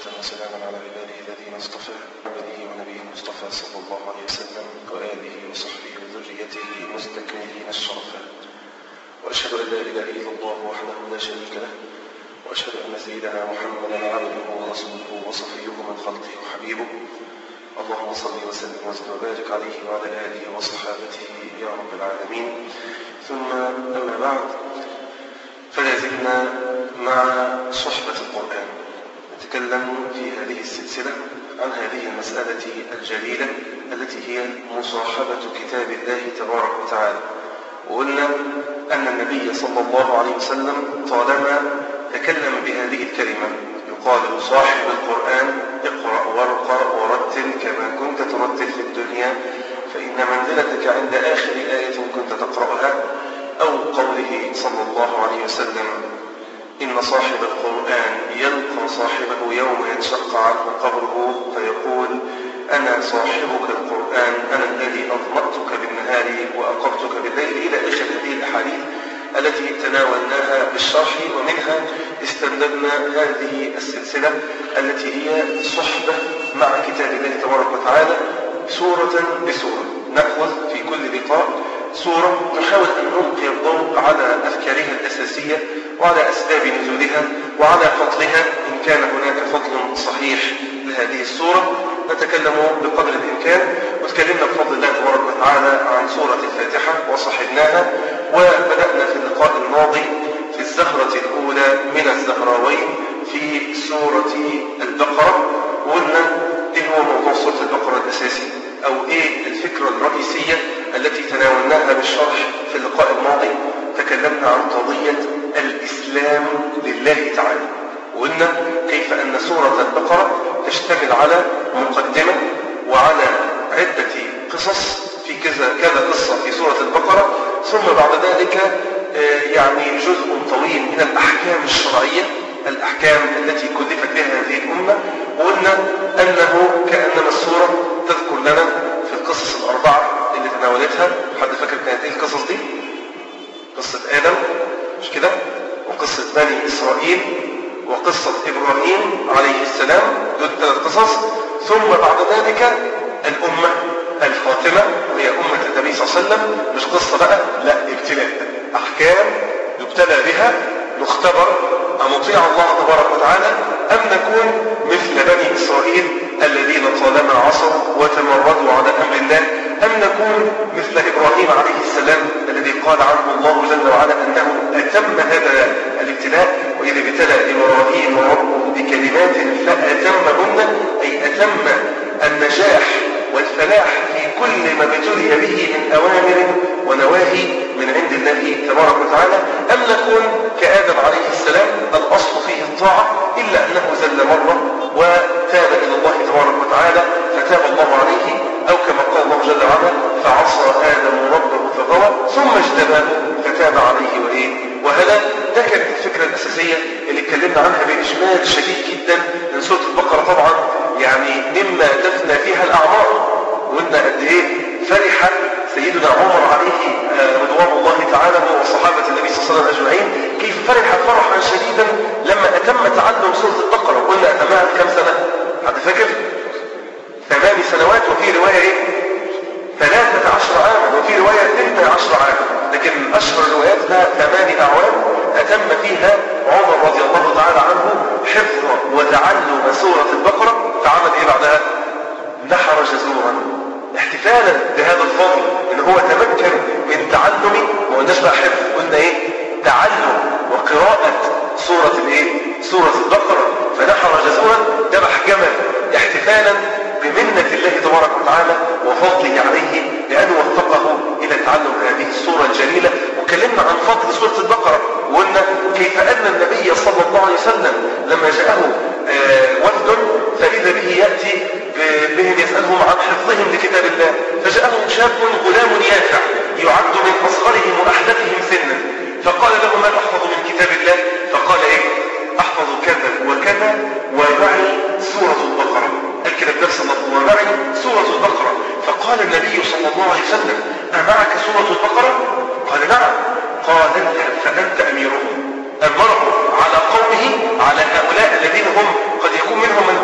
وسلاما على عباده الذين اصطفى نبيه ونبيه المصطفى صلى الله عليه وسلم وآله وصحبه وذريته مستكملين الشرفا وأشهد أن لا إله إلا الله وحده لا شريك له وأشهد أن سيدنا محمدا عبده ورسوله وصفيه من خلقه وحبيبه اللهم صل وسلم وزد وبارك عليه وعلى آله وصحابته يا رب العالمين ثم أما بعد فلا زلنا مع صحبة القرآن نتكلم في هذه السلسلة عن هذه المسألة الجليلة التي هي مصاحبة كتاب الله تبارك وتعالى وقلنا أن النبي صلى الله عليه وسلم طالما تكلم بهذه الكلمة يقال صاحب القرآن اقرأ وارقى ورتل كما كنت ترتل في الدنيا فإن منزلتك عند آخر آية كنت تقرأها أو قوله صلى الله عليه وسلم إن صاحب القرآن يلقى صاحبه يوم ينشق عنه قبره فيقول أنا صاحبك القرآن أنا الذي أظمأتك بالنهار وأقمتك بالليل إلى آخر هذه الأحاديث التي تناولناها بالشرح ومنها استمددنا هذه السلسلة التي هي صحبة مع كتاب الله تبارك وتعالى سورة بسورة نأخذ في كل لقاء سورة نحاول أن نلقي الضوء على أفكارها الأساسية وعلى أسباب نزولها وعلى فضلها إن كان هناك فضل صحيح لهذه السورة نتكلم بقدر الإمكان وتكلمنا بفضل الله تبارك وتعالى عن سورة الفاتحة وصحبناها وبدأنا في اللقاء الماضي في الزهرة الأولى من الزهراوين في سورة البقرة وقلنا إيه هو موضوع سورة البقرة الأساسي أو إيه الفكرة الرئيسية التي تناولناها بالشرح في اللقاء الماضي تكلمنا عن قضية الإسلام لله تعالى وقلنا كيف أن سورة البقرة تشتمل على مقدمة وعلى عدة قصص في كذا كذا قصة في سورة البقرة ثم بعد ذلك يعني جزء طويل من الأحكام الشرعية الأحكام التي كلفت بها هذه الأمة وقلنا أنه كأنما السورة تذكر لنا في القصص الأربعة اللي تناولتها حد فاكر كانت إيه القصص دي؟ قصة آدم مش كده؟ وقصة بني إسرائيل وقصة إبراهيم عليه السلام دول ثلاث قصص ثم بعد ذلك الأمة الفاطمة وهي أمة النبي صلى الله عليه وسلم مش قصة بقى لا ابتلاء أحكام يبتلى بها نختبر أن نطيع الله تبارك وتعالى أم نكون مثل بني إسرائيل الذين طالما عصوا وتمردوا على أمر الله أم نكون مثل إبراهيم عليه السلام الذي قال عنه الله جل وعلا أنه أتم هذا الابتلاء وإذا ابتلى إبراهيم ربه بكلمات فأتمهن أي أتم النجاح والفلاح في كل ما ابتلي به من أوامر ونواهي من عند الله تبارك وتعالى أم نكون كآدم عليه السلام الأصل فيه الطاعة إلا أنه زل مرة وتاب إلى الله تبارك وتعالى فتاب الله عليه أو كما قال الله جل وعلا فعصى آدم ربه فغوى ثم اجتباه فتاب عليه وإيه وهذا ده كانت الفكرة الأساسية اللي اتكلمنا عنها بإجمال شديد جدا من سورة البقرة طبعا يعني مما تفنى فيها الأعمار وقلنا قد إيه فرح سيدنا عمر عليه رضوان الله تعالى وصحابة النبي صلى الله عليه وسلم أجمعين كيف فرح فرحا شديدا لما أتم تعلم سورة البقرة وقلنا أتمها كم سنة؟ حد فاكر؟ ثمان سنوات وفي رواية إيه؟ ثلاثة عشر عاما وفي رواية اثنى عشر عاما لكن أشهر الروايات لها ثمان أعوام أتم فيها عمر رضي الله تعالى عنه حفظ وتعلم سورة البقرة فعمل إيه بعدها؟ نحر جزورا احتفالا بهذا الفضل ان هو تمكن من تعلم ما قلناش بقى حفظ قلنا ايه تعلم وقراءة سورة الايه سورة البقرة فنحر جزورا ذبح جمل احتفالا بمنة الله تبارك وتعالى وفضله عليه لأن وفقه إلى تعلم هذه السورة الجليلة وكلمنا عن فضل سورة البقرة وقلنا كيف أن النبي صلى الله عليه وسلم لما جاءه وفد فإذا به يأتي بهم يسألهم عن حفظهم لكتاب الله فجاءهم شاب غلام يافع يعد من أصغرهم وأحدثهم سنا فقال له ما تحفظ من كتاب الله فقال إيه أحفظ كذا وكذا ومعي سورة البقرة الكتاب نفسه ومعي سورة البقرة فقال النبي صلى الله عليه وسلم أمعك سورة البقرة قال نعم قال اذهب فأنت أميرهم أمره على قومه على هؤلاء الذين هم قد يكون منهم من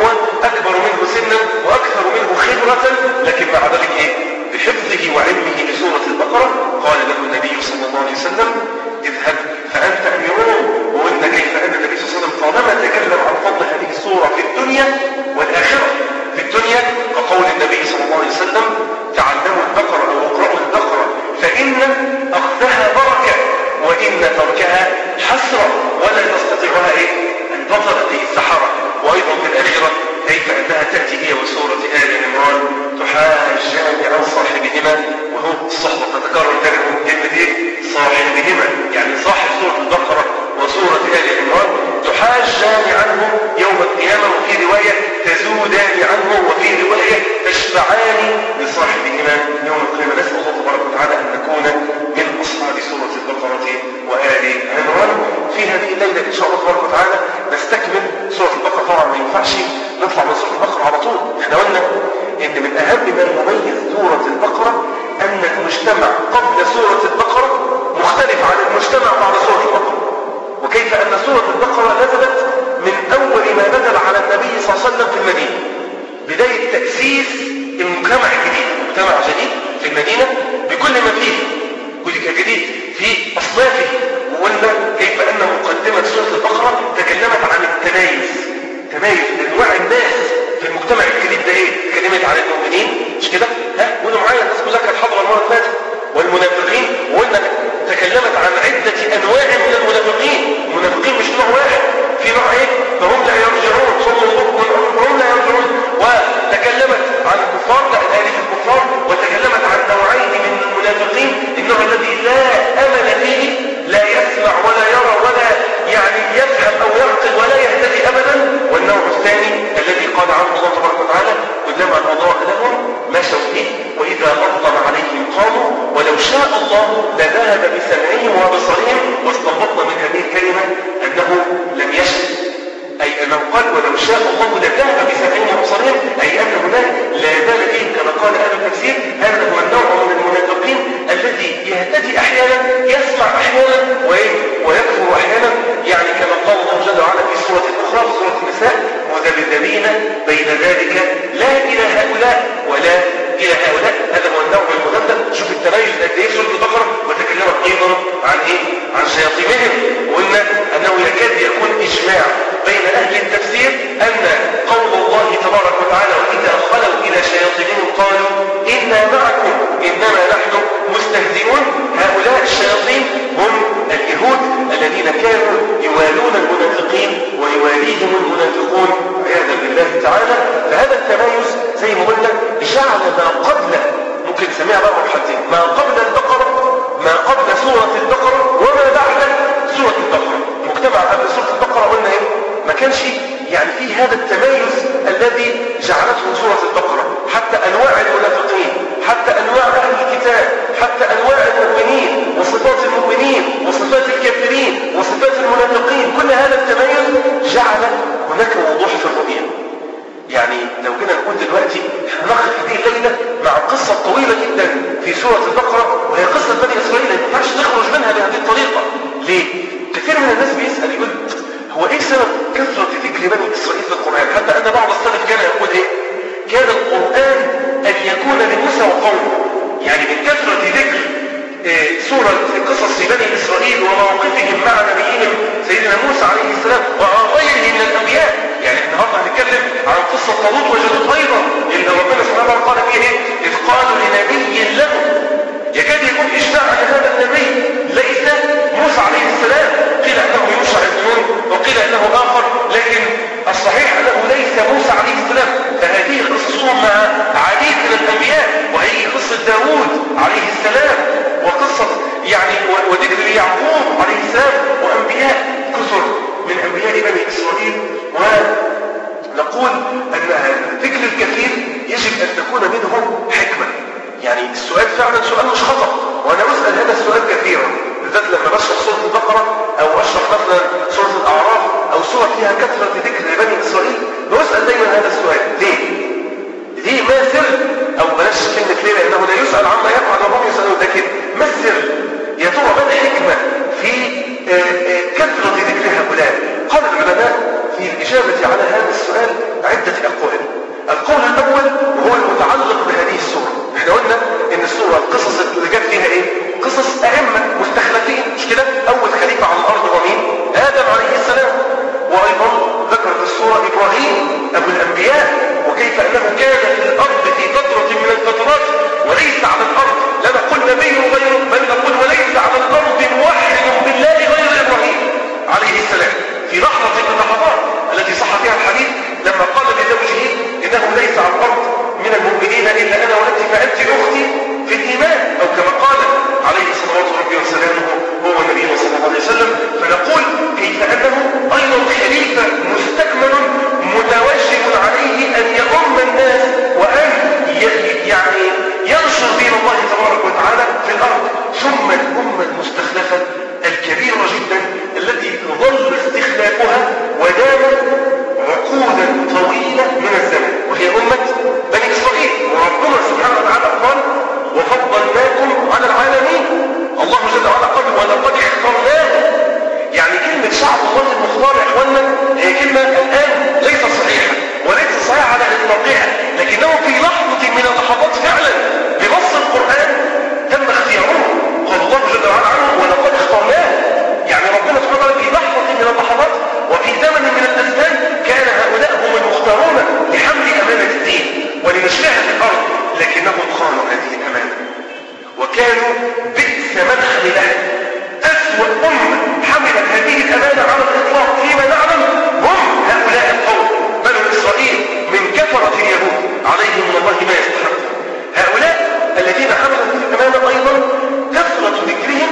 عنايته وعلمه بسورة البقرة قال له النبي صلى الله عليه وسلم اذهب فأنت أميرون وقلنا كيف أن النبي صلى الله عليه وسلم طالما تكلم عن فضل هذه السورة في الدنيا والآخرة في الدنيا كقول النبي صلى الله عليه وسلم تعلموا البقرة أو اقرأوا البقرة فإن أخذها بركة وإن تركها حسرة ولا تستطيعها إيه؟ أن تطلق به السحرة وأيضا في الآخرة كيف أنها تأتي هي وسورة آل عمران تحاجان عن صاحبهما وهو الصحبة تتكرر كلمة كلمة إيه؟ صاحبهما يعني صاحب سورة البقرة وسورة آل عمران تحاجان عنه يوم القيامة وفي رواية تزودان عنه وفي رواية تشفعان لصاحبهما يوم القيامة نسأل الله تبارك وتعالى أن نكون من أصحاب سورة البقرة وآل عمران في هذه الليلة إن شاء الله تبارك وتعالى نستكمل سورة البقرة طبعا ما ينفعش نطلع من سورة البقرة على طول احنا قلنا إن من أهم ما يميز سورة البقرة أن المجتمع قبل سورة البقرة مختلف عن المجتمع بعد سورة البقرة وكيف أن سورة البقرة نزلت من أول ما نزل على النبي صلى الله عليه وسلم في المدينة بداية تأسيس المجتمع الجديد مجتمع جديد في المدينة بكل ما فيه كل جديد في أصنافه وقلنا كيف أن مقدمة سورة البقرة تكلمت عن التمايز تمايز أنواع الناس في المجتمع الجديد ده ايه؟ تكلمت عن المؤمنين مش كده؟ ها؟ قولوا معايا الناس كلها كانت حاضرة المرة اللي فاتت والمنافقين وقلنا تكلمت عن عدة أنواع من المنافقين المنافقين مش نوع واحد في نوع ايه فهم لا يرجعون ثم هم لا يرجعون وتكلمت عن الكفار لا الآية في الكفار وتكلمت عن نوعين من المنافقين النوع الذي لا أمل فيه لا يسمع ولا يرى ولا يعني يفهم أو يعقل ولا يهتدي أبدا والنوع الثاني الذي قال عنه الله تبارك وتعالى كلما أضاء لهم مشوا به وإذا أظلم عليهم قاموا ولو شاء الله لذهب بسمعهم وبصرهم واستنبطنا من هذه الكلمة أنه لم يشأ أي أنه قال ولو شاء الله لذهب بسمعهم وبصرهم أي أن هناك لا زال فيه كما قال أهل التفسير هذا هو النوع من المنافقين الذي يهتدي أحيانا يسمع أحيانا ويكفر أحيانا يعني كما قال الله جل وعلا في سورة أخرى في سورة النساء مذبذبين بين ذلك لا إلى هؤلاء ولا إلى هؤلاء هذا هو النوع المذبذب شوف التميز قد إيه سورة البقرة وتكلمت أيضا عن إيه؟ عن شياطينهم وقلنا أنه يكاد يكون إجماع بين أهل التفسير أن قول الله تبارك وتعالى وإذا خلوا إلى شياطينهم قالوا إنا معكم إنما نحن مستهزئون هؤلاء الشياطين هم اليهود الذين كانوا يوالون المنافقين ويواليهم المنافقون عياذا بالله تعالى فهذا التمايز زي ما قلنا جعل ما قبل ممكن نسميها بقى مرحلتين ما قبل البقرة ما قبل سورة البقرة وما بعد سورة البقرة مجتمع قبل سورة البقرة قلنا ايه ما كانش يعني فيه هذا التميز الذي جعلته سورة البقرة حتى أنواع المنافقين حتى أنواع أهل الكتاب حتى أنواع المؤمنين وصفات المؤمنين وصفات الكافرين وصفات المنافقين كل هذا التميز جعل هناك وضوح في الرؤية يعني لو جينا نقول دلوقتي هنقف هذه الليلة مع القصة الطويلة جدا في سورة البقرة وهي قصة بني إسرائيل ما ينفعش نخرج منها بهذه الطريقة ليه؟ كثير من الناس بيسأل يقول هو ايه سبب كثرة ذكر بني إسرائيل في القرآن حتى أن بعض السلف كان يقول ايه كان القرآن أن يكون لموسى وقومه يعني من كثرة ذكر إيه سورة قصص بني إسرائيل ومواقفهم مع نبيهم سيدنا موسى عليه السلام وعن غيره من الأنبياء يعني النهارده هنتكلم عن قصة طالوت وجالوت أيضا إن ربنا سبحانه وتعالى قال فيه ايه إذ قالوا لنبي له يكاد يكون إجماع على هذا النبي ليس موسى عليه السلام قيل أنه يوشع بن نون وقيل أنه آخر لكن الصحيح أنه ليس موسى عليه السلام فهذه قصصهم مع عديد من الأنبياء وهي قصة داوود عليه السلام وقصة يعني وذكر يعقوب عليه السلام وأنبياء كثر من أنبياء بني إسرائيل ونقول أن ذكر الكثير يجب أن تكون منه حكمة يعني السؤال فعلا سؤال مش خطأ وأنا أسأل هذا السؤال كثيرا بالذات لما بشرح سورة البقرة أو أشرح مثلا سورة الأعراف أو سورة فيها كثرة ذكر لبني إسرائيل بسأل دايما هذا السؤال ليه؟ ليه ما سر أو بلاش كلمة ليه لأنه لا يسأل عما يفعل وهم يسألون لكن ما السر؟ يا ترى ما الحكمة في كثرة ذكر هؤلاء؟ قال العلماء في الإجابة على هذا السؤال عدة أقوال القول الأول هو المتعلق بهذه السورة احنا قلنا ان السورة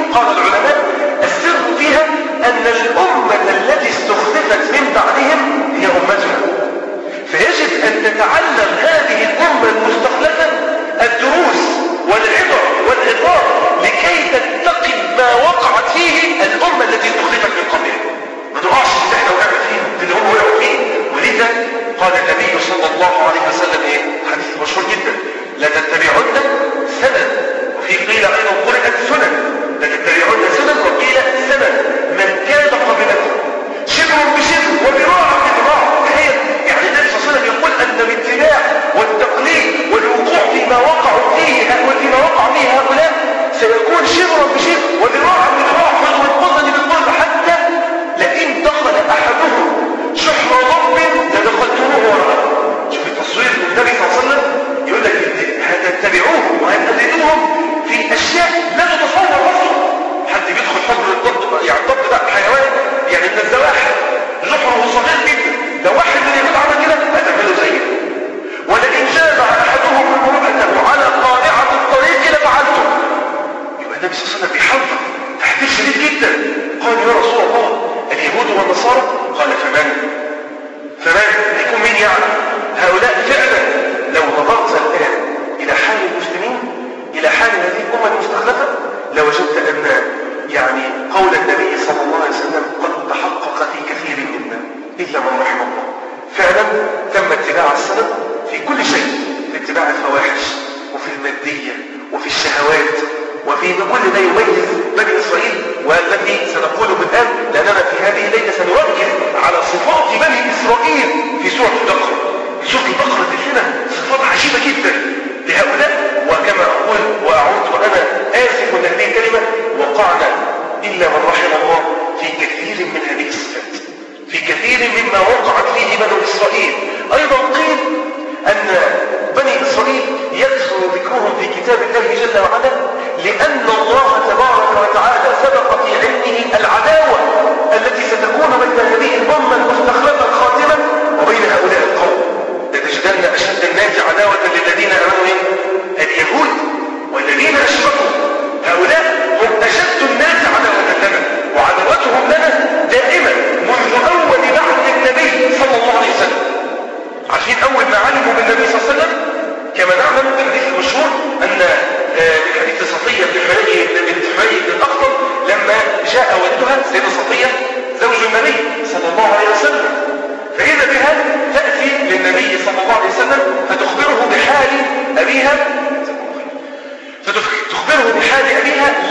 قال العلماء السر فيها أن الأمة التي استخلفت من بعدهم هي أمتنا فيجب أن تتعلم هذه الأمة المستخلفة الدروس والعبر والعظام لكي تتقي ما وقعت فيه الأمة التي استخلفت من قبلها ما تقعش في اللي احنا وقعنا فيه في اللي هم وقعوا فيه ولذا قال النبي صلى الله عليه وسلم ايه حديث مشهور جدا لا تتبعن سنن وفي قيل ايضا قرئت سنن لا تتبعن سنن وقيل سنن من كان قبلكم شبر بشبر وذراع بذراع تخيل يعني النبي صلى الله عليه وسلم يقول ان الاتباع والتقليد والوقوع فيما وقعوا فيه وفيما وقع فيه هؤلاء سيكون شبرا بشبر وذراعا بذراع والقذن بالقذن حتى لئن دخل احدهم شحر ضب لدخلتموه وراءه شوف التصوير النبي صلى الله عليه وسلم يقول لك هتتبعوهم وهتقلدوهم في اشياء لا تتصور اصلا حد بيدخل حجر الضبط يعني الضبط ده حيوان يعني من الزواحف جحره صغير جدا لو واحد من اليهود عمل كده هتعمله زيه ولئن جامع احدهم امراته على قارعه الطريق لفعلته يبقى النبي صلى الله عليه وسلم بيحذر تحذير شديد جدا قال يا رسول الله اليهود والنصارى قال فمن فمن يكون مين يعني هؤلاء فعلا لو نظرت الان الى حال المسلمين الى حال هذه الامه المستخلفه لوجدت ان يعني قول النبي صلى الله عليه وسلم قد تحقق في كثير منا الا من رحم الله فعلا تم اتباع السنه في كل شيء في اتباع الفواحش وفي الماديه وفي الشهوات وفي كل ما يميز بني إسرائيل والتي سنقوله الآن لأننا في هذه الليلة سنركز على صفات بني إسرائيل في سورة البقرة سورة البقرة تجدنا صفات عجيبة جدا لهؤلاء وكما أقول وأعود وأنا آسف من هذه الكلمة وقعنا إلا من رحم الله في كثير من هذه الصفات في كثير مما وقعت فيه بنو إسرائيل أيضا قيل أن بني إسرائيل يكثر ذكرهم في كتاب الله جل وعلا لأن الله تبارك وتعالى سبق في علمه العداوة التي ستكون بين هذه الأمة المستخلفة الخاتمة وبين هؤلاء القوم لتجدن أشد الناس عداوة للذين آمنوا اليهود والذين أشركوا هؤلاء هم أشد الناس عداوة لنا وعداوتهم لنا دائما منذ أول بعث النبي صلى الله عليه وسلم عارفين أول ما علموا بالنبي صلى الله عليه وسلم كما نعلم الحديث المشهور أن من حديث صفية بن حيي بنت حيي بن الأخطر لما جاء والدها سيدة صفية زوج النبي صلى الله عليه وسلم فإذا بها تأتي للنبي صلى الله عليه وسلم فتخبره بحال أبيها فتخبره بحال أبيها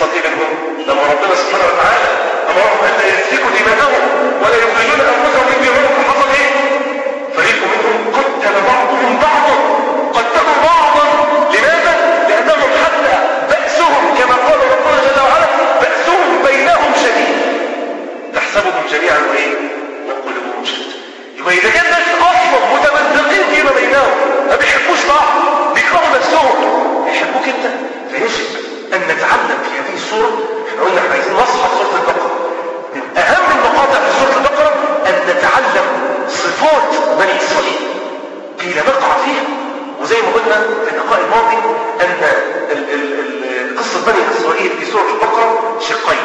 يحصل ايه منهم لما ربنا سبحانه وتعالى امرهم ان لا يسفكوا دماءهم ولا يخرجون انفسهم من ديارهم فحصل ايه فريق منهم قتل بعضهم بعضا قتلوا بعضا لماذا لانهم حتى باسهم كما قال ربنا جل وعلا باسهم بينهم شديد تحسبهم جميعا وايه وقلوبهم شتى يبقى اذا كان الناس اصلا متمزقين فيما بينهم ما بيحبوش بعض بيكرهوا نفسهم يحبوك انت فيجب ان نتعلم في هذه السوره احنا قلنا احنا عايزين نصحى سوره البقره من اهم المقاطع في سوره البقره ان نتعلم صفات بني اسرائيل قيل نقع فيها وزي ما قلنا في اللقاء الماضي ان ال- ال- ال- قصه بني اسرائيل في سوره البقره شقين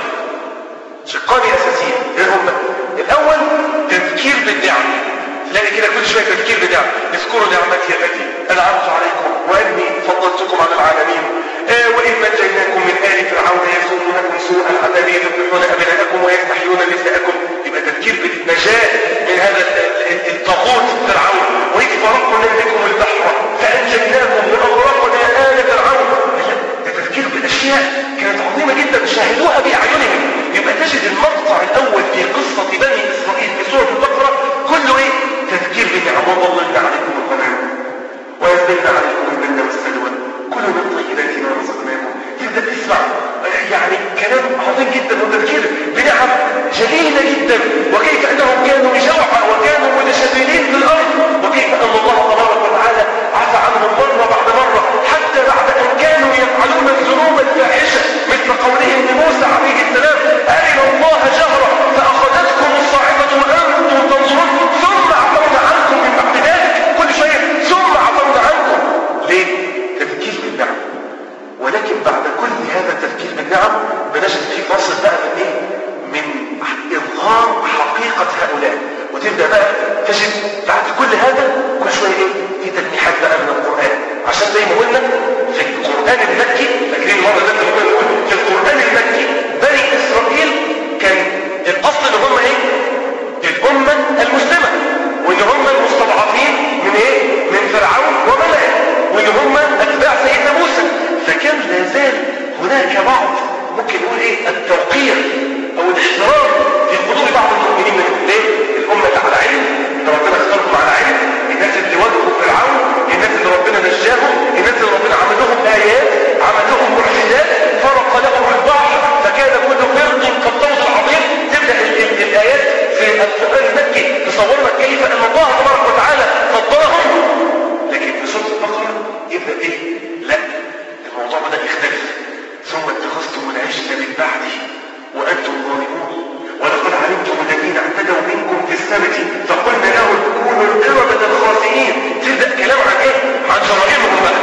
شقان اساسيين ايه هم الاول تذكير بالنعم تلاقي كده كل شويه تذكير بالنعم اذكروا نعمتي التي انعمت عليكم واني فضلتكم على العالمين آه وان نجيناكم من ال فرعون يسومونكم سوء العذاب يذبحون ابناءكم ويستحيون نساءكم يبقى تذكير بالنجاه من هذا ال- ال- الطاغوت فرعون واذ فرقنا بكم البحر فانجيناكم واغرقنا ال فرعون لا ده تذكير بالاشياء كانت عظيمه جدا شاهدوها باعينهم يبقى تجد المقطع الاول في قصه بني اسرائيل في سوره البقره كله ايه تذكير بالنعم وظللنا عليكم الغمام ونزلنا عليكم المن والسلوى كلوا من طيبات ما رزقناكم تبدا تسمع يعني كلام عظيم جدا وتذكير بنعم جليله جدا وكيف انهم كانوا جوعى وكانوا متشددين في الارض وكيف ان الله تبارك وتعالى عفى عنهم مره بعد مره حتى بعد ان كانوا يفعلون الذنوب الفاحشه مثل قولهم لموسى عليه السلام ارنا الله جهرا فاخذتكم الصاعقه وانتم تنظرون ثم عفونا عنكم من بعد ذلك كل شيء ثم عفونا عنكم ليه؟ تفكير بالنعم ولكن بعد كل هذا التفكير بالنعم بنجد في فاصل بقى من ايه؟ من اظهار حقيقه هؤلاء وتبدا بقى تجد بعد كل هذا كل شويه ايه؟ في تلميحات بقى من القران عشان زي ما قلنا في القران المكي فاكرين المره اللي احنا كنا نقول في القران المكي بني اسرائيل كان الاصل ان هم ايه؟ الامه المسلمه وان هم المستضعفين من ايه؟ من فرعون وملئه وان هم اتباع سيدنا موسى فكان لا زال هناك بعض ممكن نقول ايه التوقير او الاحترام في قلوب بعض المؤمنين منهم ليه؟ الامه اللي على علم اللي ربنا اختارهم على علم الناس اللي واجهوا فرعون الناس اللي ربنا نجاهم الناس اللي ربنا عمل لهم ايات عمل لهم معجزات فرق لهم البحر فكان كل فرق كالطوس العظيم تبدا ال- ال- الايات في القران المكي تصور لك كيف ان الله تبارك وتعالى فضلهم لكن في سوره البقره يبدا ايه؟ لا الموضوع بدا يختلف ثم اتخذتم العجل من بعده وانتم ظالمون ولقد علمتم الذين اعتدوا منكم في السبت فقلنا لهم كونوا القردة الخاسئين تبدا كلام عن ايه؟ عن جرائمهم بقى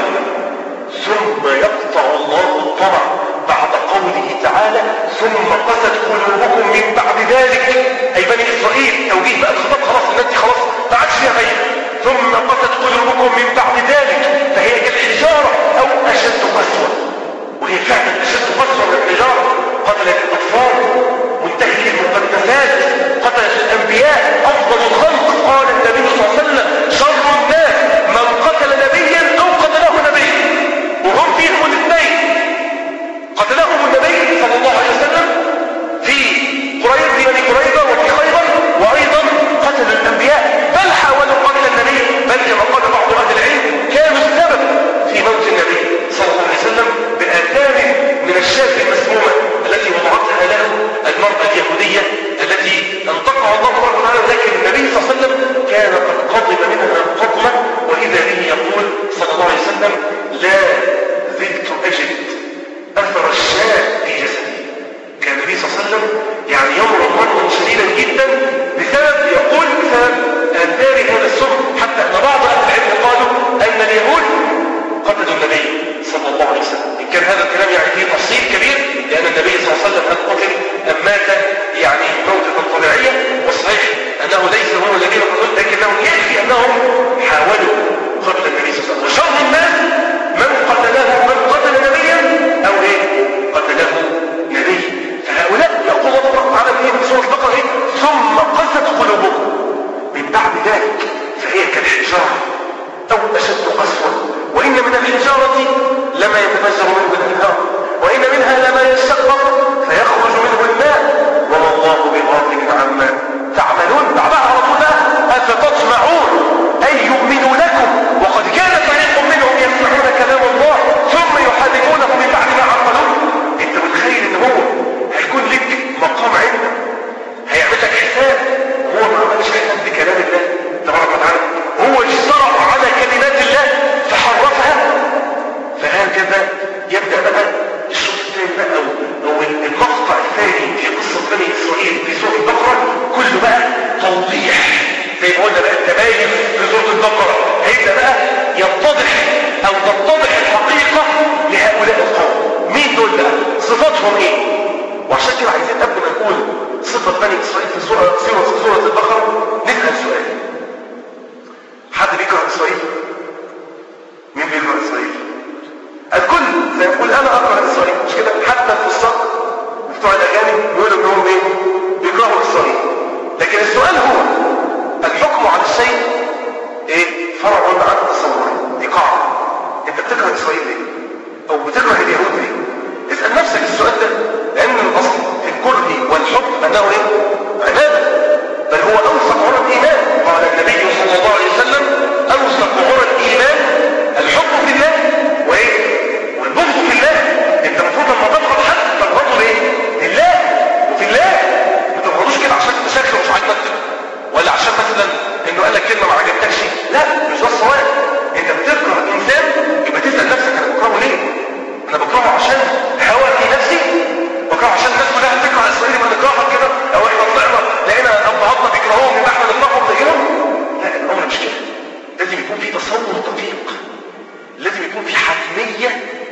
ثم يقطع الله الطمع بعد قوله تعالى ثم قست قلوبكم من بعد ذلك اي بني اسرائيل توجيه بقى الخطاب خلاص الناس دي خلاص ما عادش فيها غير ثم قست قلوبكم من بعد ذلك فهي كالحجاره او اشد قسوه وهي فعلا اشد قسوه من الحجاره قتلت الاطفال منتهك المقدسات قتلت الانبياء افضل الخلق قال النبي صلى الله عليه وسلم شر الناس من قتل نبيا او قتله نبي وهم فيهم الاثنين قتلهم النبي صلى الله عليه وسلم في قريب في بني قريظه وفي خيبر وايضا قتل الانبياء بل حاولوا قتل النبي بل كما قال بعض اهل العلم كانوا السبب في موت النبي صلى الله عليه وسلم باثام من الشاة المسمومه زي ما قلنا بقى التباين في سوره البقره هيبدا بقى يتضح او تتضح الحقيقه لهؤلاء القوم مين دول بقى صفاتهم ايه وعشان كده عايزين قبل ما نقول صفه بني اسرائيل في سوره سوره سوره البقره نسال سؤال حد بيكره اسرائيل مين بيكره اسرائيل الكل زي ما يقول انا اكره اسرائيل مش كده حتى الفساق بتوع الاغاني بيقولوا انهم ايه بيكرهوا اسرائيل لكن السؤال هو الحكم على الشيء ايه فرع عن تصور دي قاعده انت بتكره اسرائيل ليه او بتكره اليهود ليه اسال نفسك السؤال ده لان الاصل في الكره والحب انه ايه عباده بل هو اوثق عرى الايمان قال النبي صلى الله عليه وسلم اوثق عرى الايمان الحب في الله وايه والبغض في الله انت المفروض لما تبغض حد تبغضه ليه لله وفي الله ما تبغضوش كده عشان شكله مش عاجبك ولا عشان مثلا انه قال لك كلمه ما عجبتكش لا مش ده الصواب انت بتكره انسان يبقى تسال نفسك انا بكرهه ليه انا بكرهه عشان هوى في نفسي بكرهه عشان الناس كلها بتكره اسرائيل ما نكرهها كده او احنا طلعنا لقينا ابهاتنا بيكرهوهم يبقى احنا نكرههم زيهم لا الامر مش كده لازم يكون في تصور دقيق لازم يكون في حتميه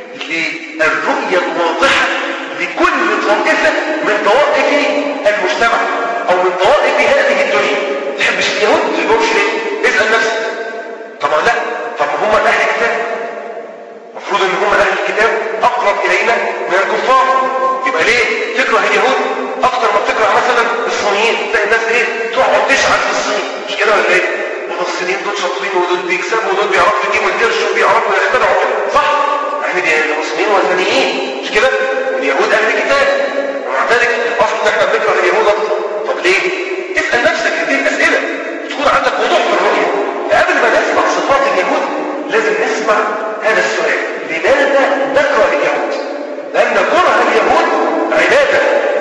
للرؤيه الواضحه لكل طائفه من طوائف المجتمع او من طوائف هذه الدنيا تحبش اليهود ما تحبهمش ليه اسال نفسك طبعا لا طب هم اهل الكتاب المفروض ان هم اهل الكتاب اقرب الينا من الكفار يبقى ليه تكره اليهود اكتر ما بتكره مثلا الصينيين تلاقي الناس ايه تقعد تشعل في الصين مش كده ولا ايه الصينيين دول شاطرين ودول بيكسبوا ودول بيعرفوا يجيبوا القرش وبيعرفوا يخترعوا كده صح احنا دي المسلمين والثانيين مش كده اليهود اهل الكتاب ومع ذلك الاصل ان احنا بنكره اليهود اكتر طب ليه اسال نفسك هذه الاسئله تكون عندك وضوح في الرؤيه فقبل ما نسمع صفات اليهود لازم نسمع هذا السؤال لماذا نكره اليهود لان كره اليهود عباده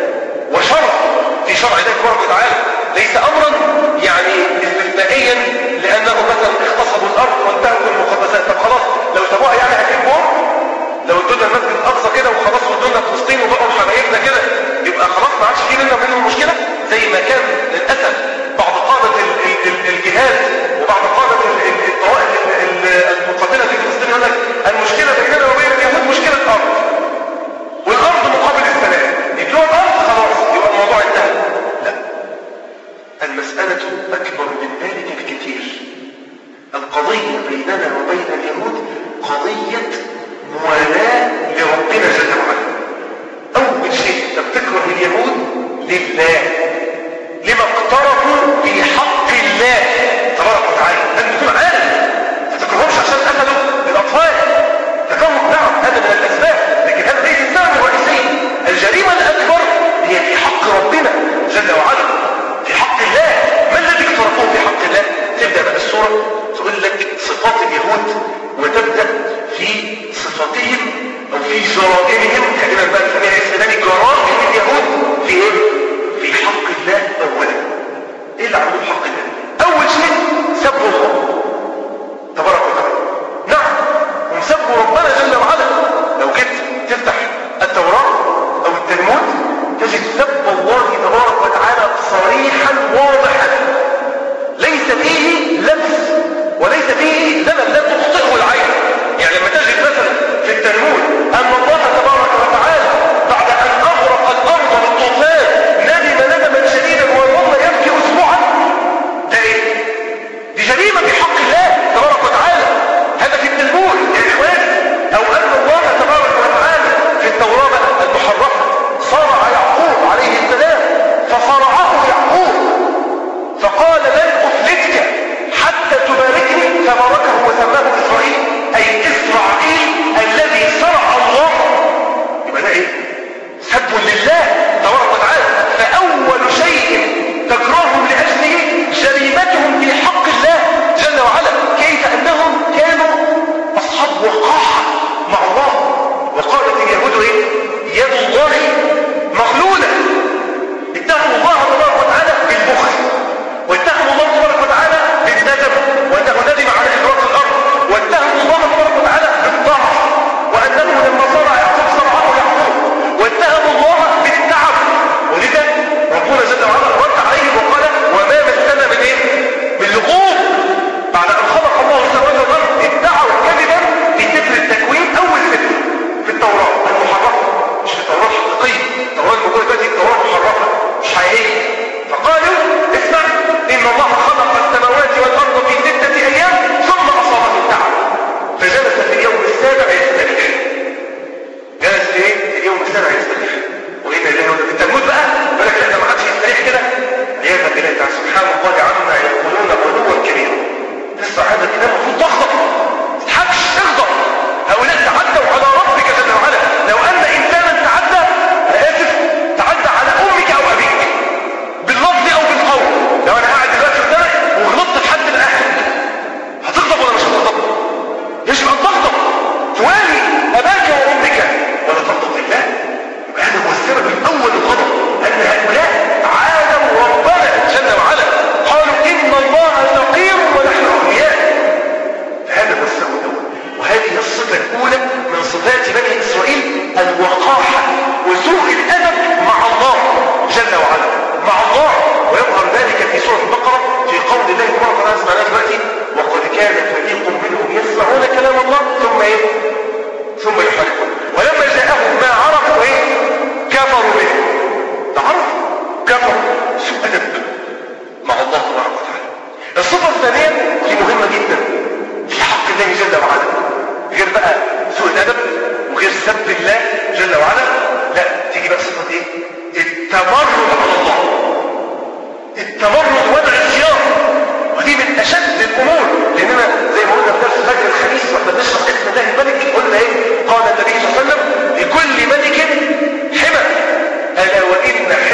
وشرع في شرع الله تبارك وتعالى ليس امرا يعني استثنائيا لانه مثلا اغتصبوا الارض وانتهكوا المقدسات طب خلاص لو سابوها يعني هتحبهم لو ادونا المسجد الاقصى كده وخلاص ودونا فلسطين وبقوا حبايبنا كده يبقى خلاص ما عادش في بيننا وبينهم مشكله زي ما كان للاسف بعض قاده الجهاد وبعض قاده الطوائف المقاتله في فلسطين يقول لك المشكله بيننا وبين اليهود مشكله ارض والارض مقابل السلام ادوها الارض خلاص يبقى الموضوع انتهى لا المساله اكبر من ذلك بكثير القضيه بيننا وبين اليهود قضيه موالاه لربنا جل وعلا اول شيء انت بتكره اليهود لله لما اقترفوا في حق الله تبارك وتعالى انت تكون عارف ما تكرهمش عشان قتلوا الاطفال تكرههم نعم هذا من الاسباب لكن هذا ليس السبب الرئيسي الجريمه الاكبر هي في حق ربنا جل وعلا في حق الله ما الذي اقترفوه في حق الله تبدا بقى السوره تقول لك صفات اليهود وتبدا في صفاتهم او في جرائمهم خلينا بقى نسميها اسم جرائم اليهود في ايه؟ في حق الله اولا ايه اللي عملوه في حق الله؟ اول شيء سبوا الله تبارك وتعالى نعم هم سبوا ربنا جل وعلا لو جيت تفتح التوراة او التلمود تجد سب الله تبارك وتعالى صريحا واضحا ليس فيه لبس وليس فيه زمن لا تخطئه العين يعني لما تجد مثلا في التلمود ان الله تبارك وتعالى بعد ان اغرق الارض بالطوفان ندم ندما شديدا وظل يبكي اسبوعا ده ايه دي جريمه في حق الله تبارك وتعالى هذا في التلمود يا اخوان او ان الله تبارك وتعالى في التوراه المحرفه صارع يعقوب عليه السلام فصرعه يعقوب فقال لن افلتك حتى تباركني فباركه وسماه اسرائيل اي اسرائيل الذي صرع الله يبقى ده ايه سب لله تبارك وتعالى فاول شيء تكرههم لاجله جريمتهم في حق الله جل وعلا كيف انهم كانوا اصحاب وقاحه مع الله وقالت اليهود ايه يد الله مغلوله اتهموا الله تبارك وتعالى بالبخل واتهموا الله تبارك وتعالى بالندم وانه ندم على اخراج الارض واتهموا الله تبارك وتعالى بالضعف وانه لما صرع يعقوب صرعه يعقوب واتهموا الله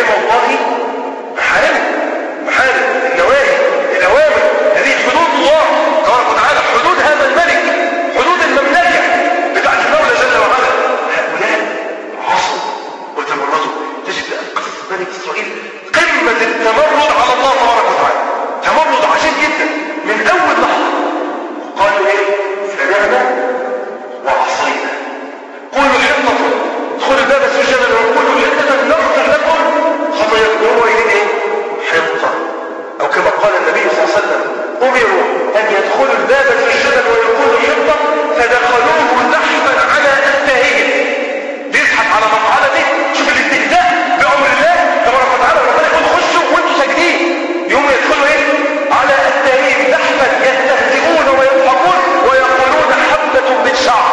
محارم الله محارمه محارم النواهي الاوامر هذه حدود الله تبارك وتعالى حدود هذا الملك حدود المملكه بتاعت المولى جل وعلا هؤلاء عصوا وتمردوا تجد قصه بني اسرائيل قمه التمرد على الله تبارك وتعالى تمرد عجيب جدا من اول لحظه قالوا ايه سمعنا وعصينا قولوا حطه ادخلوا الباب سجدا وقولوا حطه نغفر لكم خطاياكم هو يريد ايه حطه او كما قال النبي صلى الله عليه وسلم امروا ان يدخلوا الباب سجدا ويقولوا حطه فدخلوه زحفا على التهيئ بيزحف على مقعدته شوف الاستهزاء بامر الله تبارك وتعالى ربنا يقول خشوا وانتم ساجدين يوم يدخلوا ايه على التهيئ زحفا يستهزئون ويضحكون ويقولون حبه من شعر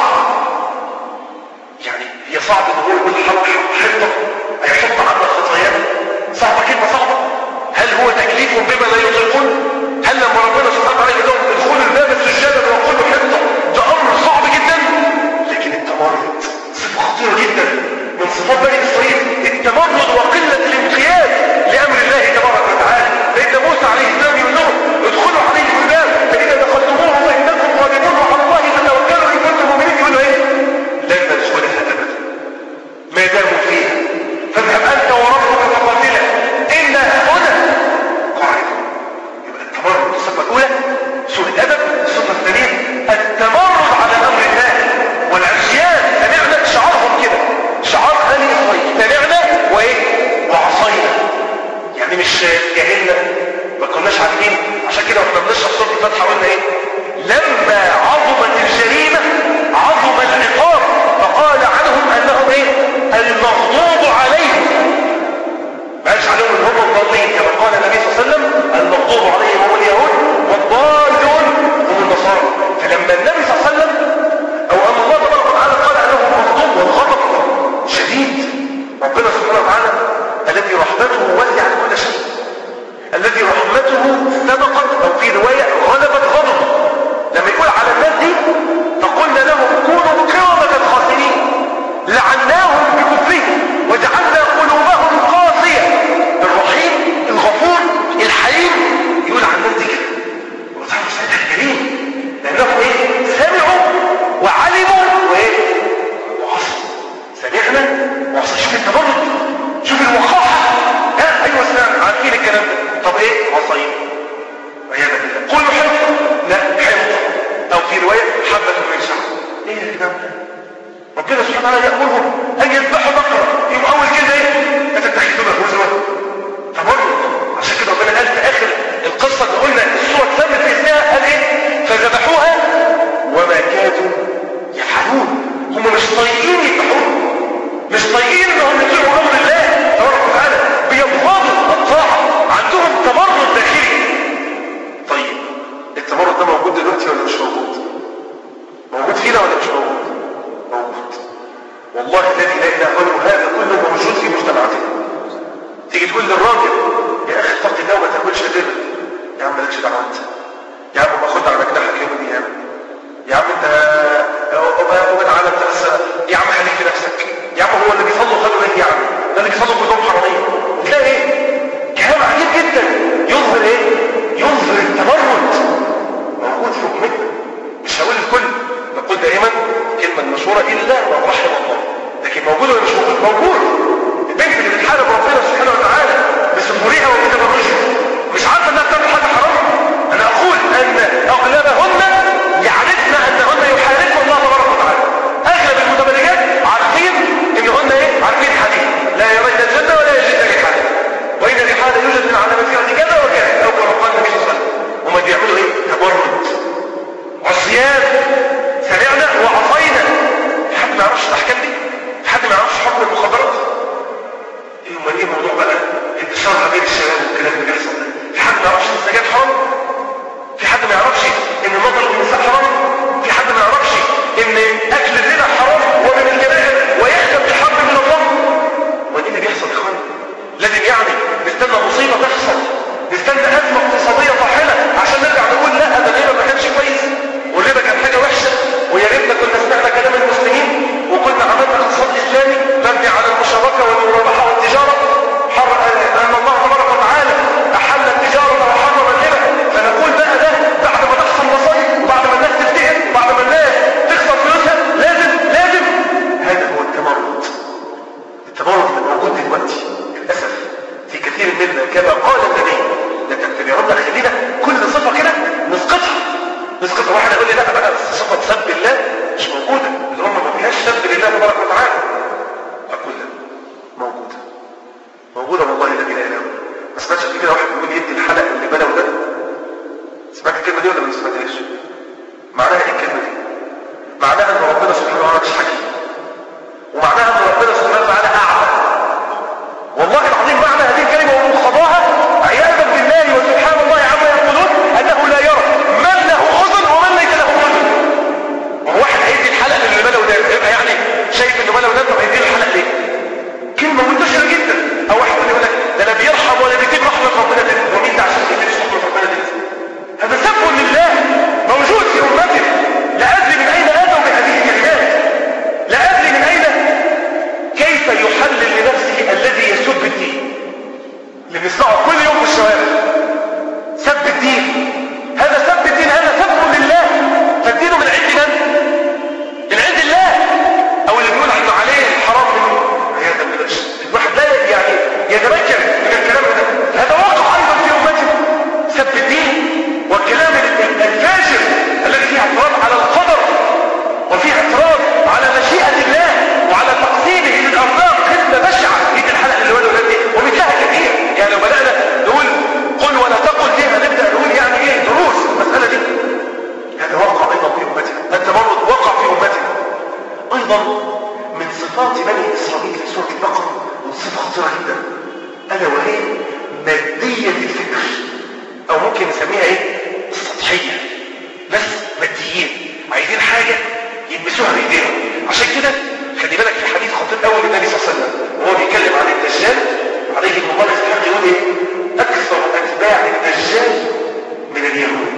يعني هي صعب ان هو يقول حط حطه هيحط عنا خطايانا صعبه كلمه صعبه هل هو تكليف بما لا يطيقون هل لما ربنا سبحانه وتعالى يقول لهم ادخلوا الباب سجادا وقولوا حطه ده امر صعب جدا لكن التمرد صفه خطيره جدا من صفات بني اسرائيل التمرد وقله الانقياد لامر الله تبارك وتعالى سيدنا موسى عليه السلام يقول لهم ادخلوا عليه الباب فاذا دخلتموه فانكم غالبون وعلى الله فتوكلوا ان كنتم مؤمنين يقولوا ايه لن ندخلها ابدا ما داموا فيها فاذهب انت وربك فقاتلا انا هنا قاعدون يبقى التمرد الصفه الاولى سوء الادب الصفه الثانيه التمرد على امر الله والعصيان سمعنا شعارهم كده شعار بني اسرائيل سمعنا وايه وعصينا يعني مش جاهلنا ما كناش عارفين عشان كده واحنا بنشرح سوره الفاتحه قلنا ايه لما عظمت الجريمه عظم العقاب فقال عنهم انهم ايه المغضوب عليهم ما قالش عليهم ان هم الضالين كما قال النبي صلى الله عليه وسلم المغضوب عليهم هم اليهود والضالون هم النصارى فلما النبي صلى الله عليه وسلم او ان الله تبارك وتعالى قال انهم مغضوب والغضب شديد ربنا سبحانه وتعالى الذي رحمته وسعت كل شيء الذي رحمته سبقت او في روايه غلبت غضبه لما يقول على الناس دي فقلنا لهم كونوا قردة خاسرين لعناهم بكفرهم وجعلنا قلوبهم قاسية الرحيم الغفور الحليم يقول عن الناس دي كده وتعرف سيدها الكريم لأنهم ايه سمعوا وعلموا وايه وعصوا سمعنا وعصوا شوف التبرد شوف الوقاحة ها ايوه سلام عارفين الكلام ده طب ايه عصيين عياذا بالله قولوا حنطة لا حنطة او في رواية حبة من شعر ايه يا كلام ده ربنا سبحانه وتعالى يأمرهم أن يذبحوا بقرة يبقى أول كده إيه؟ أتتخذون هزوا تمرد عشان كده ربنا قال في آخر القصة اللي قلنا السورة تسمت في اسمها قال إيه؟ فذبحوها وما كادوا يفعلون هم مش طايقين يذبحوها مش طايقين إنهم يطيعوا أمر الله تبارك وتعالى بيبغضوا الطاعة عندهم تمرد داخلي طيب التمرد ده موجود دلوقتي ولا مش موجود؟ موجود فينا ولا مش موجود؟ موجود والله الذي لا اله غيره هذا كله موجود في مجتمعاتنا تيجي تقول للراجل يا اخي اتق الله وما تاكلش الربا يا عم مالكش دعوه انت يا عم ما خد على جناحك يوم القيامه يا عم انت وما تعالى انت بس يا عم خليك في نفسك يا عم هو اللي بيصلوا خدوا ايه يا عم ده اللي بيصلوا كلهم حراميه تلاقي ايه كلام عجيب جدا يظهر ايه يظهر التمرد موجود في امتنا مش هقول الكل نقول دائما كلمة المشهورة إلا من رحم الله لكن موجود ولا مش موجود موجود البنت اللي بتحارب ربنا سبحانه وتعالى بسفورها وبتبرجها مش عارفة انها بتعمل حاجة حرام انا اقول ان اغلبهن يعرفن انهن يحاربن الله تبارك وتعالى اغلب المتبرجات عارفين انهن ايه عارفين الحديث لا يرين الجنة ولا يجد ريحانها وان الريحانة يوجد من على مسيرة كذا وكذا او كما قال النبي صلى الله عليه وسلم هما بيعملوا ايه تبرج عصيان سمعنا وعصينا في حد ما يعرفش الاحكام دي في حد ما يعرفش حكم المخدرات ايه امال ايه موضوع بقى انتشار بين الشباب والكلام اللي بيحصل ده في حد ما يعرفش ان السجاير حرام في حد ما يعرفش ان النظر للنساء حرام في حد ما يعرفش ان اكل الربا حرام ومن الكبائر ويختم بحرب من الله وايه اللي بيحصل يا اخوان لازم يعني نستنى مصيبه تحصل نستنى ازمه اقتصاديه طاحنه عشان نرجع نقول لا ده الربا ما كانش كويس والربا كان حاجه وحشه ويا ريتنا كنا سمعنا كلام المسلمين وكنا عملنا اقتصاد اسلامي مبني على المشاركه والمرابحه والتجاره حر منا كما قال النبي لتتبعون خلينا كل صفة كده نسقطها نسقطها واحد يقول لي لا بقى صفة سب الله مش موجودة الأمة ما فيهاش سب لله تبارك وتعالى أقول لا موجودة موجودة والله الذي لا إله ما سمعتش قبل كده واحد بيقول يدي الحلق اللي بلا وده سمعت الكلمة دي ولا ما سمعتهاش؟ معناها ايه الكلمة دي؟ معناها ان ربنا سبحانه وتعالى مش حكيم ومعناها ان ربنا سبحانه وتعالى اعلم والله العظيم معنى هذه الكلمة ومقتضاها عياذا بالله وسبحان الله عما يقولون انه لا يرى من له اذن ومن ليس له اذن وهو واحد هيدي الحلق اللي بلا وده يبقى يعني شايف انه بلا وده طب هيدي الحلق ليه؟ كلمة منتشرة جدا او واحد يقول لك ده لا بيرحم ولا بيجيب رحمة ربنا ده ومين ده عشان يجيب رحمة ربنا ده هذا سب لله موجود في امته لا ادري من اين اتوا بهذه الكلمات لا ادري من اين كيف يحلل لنفسه الذي يسب الدين اللي بنسمعه كل يوم في الشوارع سب الدين هذا سب الدين هذا سب لله فالدين من عند من؟ من عند الله او اللي بيقول عنه عليه حرام منه عياذا بالله الواحد لا يعني يتمكن من الكلام ده هذا واقع ايضا في امته سب الدين والكلام الفاجر الذي فيه اعتراض على القدر وفيه اعتراض على مشيئة الله وعلى تقسيمه في الارزاق خدمة بشعة في الحلقة اللي ولد ولد ومثلها كثير يعني لو بدأنا نقول قل ولا تقل دي هنبدأ نقول يعني ايه دروس المسألة دي هذا واقع ايضا في امته التمرد وقع في امته ايضا من صفات بني اسرائيل في سورة البقرة وصفة خطيرة جدا الا وهي مادية الفكر او ممكن نسميها ايه سطحية بس ماديين عايزين حاجة يلبسوها بايديهم عشان كده خلي بالك في حديث خطير قوي للنبي صلى الله عليه وسلم وهو بيتكلم عن الدجال عليه ان الله يستحق يقول ايه اكثر اتباع الدجال من اليهود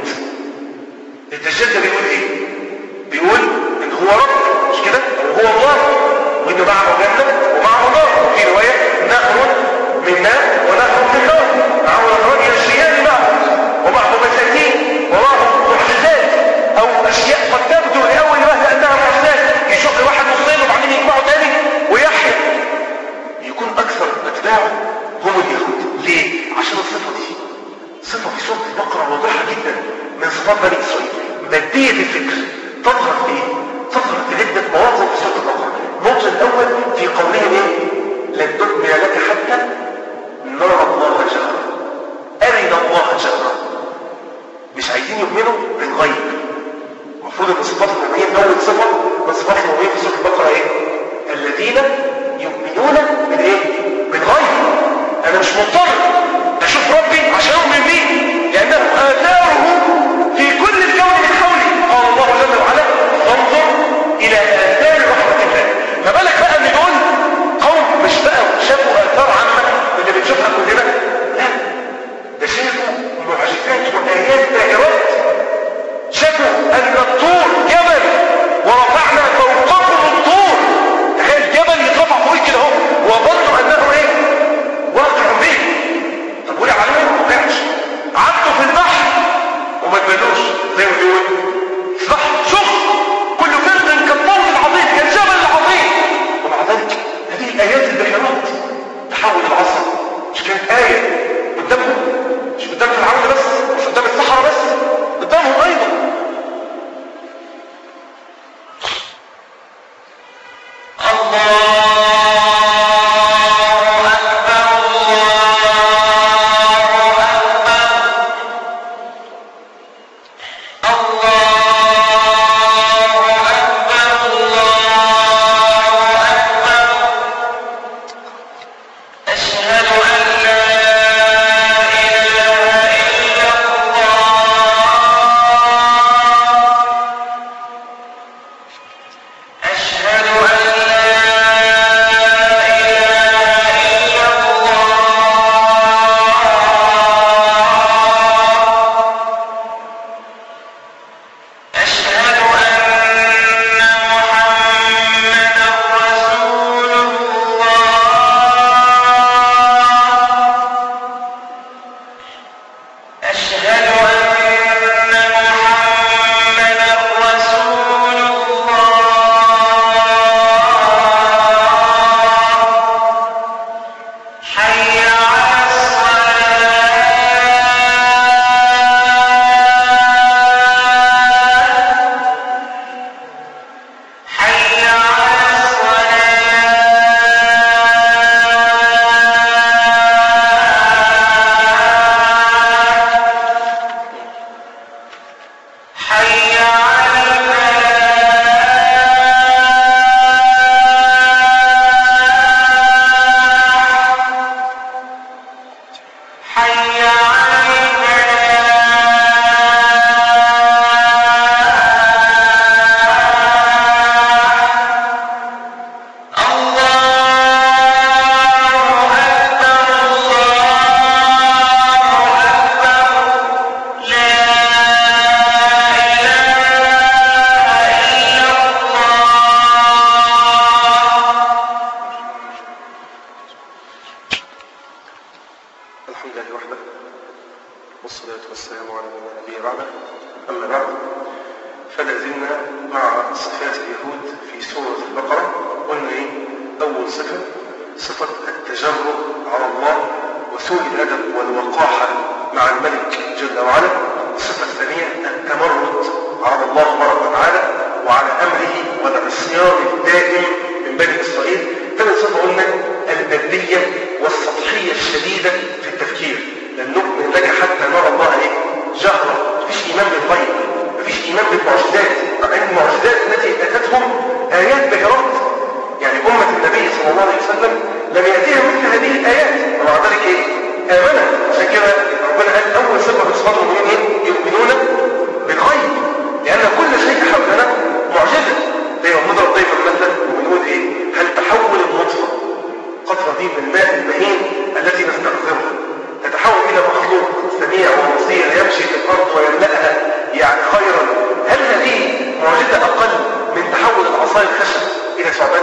الدجال ده بيقول ايه بيقول ان هو رب مش كده وهو الله وانه معه جنه ومعه نار وفي روايه نهر من ماء ونهر من نار معه نهران يجريان معه ومعه مساكين ومعه معجزات او اشياء قد تبدو لاول وهله انها معجزات يشوف واحد مصيب وبعدين يجمعه تاني ويحيى يكون اكثر اتباعه هم اليهود ليه عشان الصفه دي صفه في سوره البقره واضحه جدا من صفات بني اسرائيل ماديه الفكر تظهر في ايه تظهر في عده مواضع في سوره البقره الموضع الاول في قولهم ايه لن تؤمن لك حتى نرى الله جهرا ارنا الله جهرا مش عايزين يؤمنوا بالغيب المفروض ان صفات المؤمنين اول صفه من صفات المؤمنين في سوره البقره ايه الذين يؤمنون بالايه بالغيب انا مش مضطر اشوف ربي عشان اؤمن بيه لانه اثاره في كل الكون من حولي قال الله جل وعلا فانظر الى اثار رحمه الله ما بالك بقى ان دول قوم مش بقى شافوا اثار عامه اللي بنشوفها كلنا لا ده شافوا معجزات وايات دائرات شافوا ان الطور جبل ورفعنا فوقهم الطور تخيل جبل يترفع فوق كده اهو وظنوا انه ايه واقع به طب وقع عليهم ما وقعش عدوا في البحر وما تبلوش زي ما بيقول في بحر شخص كل فرد كالطور العظيم كالجبل العظيم ومع ذلك هذه الايات البحرات تحول العصر مش كانت ايه قدامهم مش قدام فرعون بس مش قدام الصحراء بس قدامهم ايضا أشهد أن لا إله إلا الله أشهد أن لا إله إلا الله أشهد أن محمدا رسول الله أشهد أن محمدا رسول الله حي على الصلاة الحمد لله وحده والصلاة والسلام على من لا نبي بعده أما بعد فلا زلنا مع صفات اليهود في سورة البقرة قلنا إيه؟ أول صفة صفة التجرؤ على الله وسوء الأدب والوقاحة مع الملك جل وعلا الصفة الثانية التمرد على الله تبارك وتعالى وعلى أمره والعصيان الدائم من بني إسرائيل ثالث صفة قلنا المادية والسطحية الشديدة في التفكير لن نؤمن لك حتى نرى الله ايه جهرا مفيش ايمان بالغيب مفيش ايمان بالمعجزات مع ان المعجزات التي اتتهم ايات بهرات يعني امه النبي صلى الله عليه وسلم لم ياتيها مثل هذه الايات ومع ذلك ايه امنت عشان كده ربنا قال اول صفه من صفات المؤمنين ايه يؤمنون بالغيب لان كل شيء حولنا معجزه زي ما بنضرب دايما مثلا وبنقول ايه هل تحول النطفه قطره دي من الماء المهين التي نستقذرها تتحول إلى مخلوق سميع وبصير يمشي في الأرض ويملأها يعني خيرا هل هذه معجزة أقل من تحول العصاية الخشب إلى ثعبان؟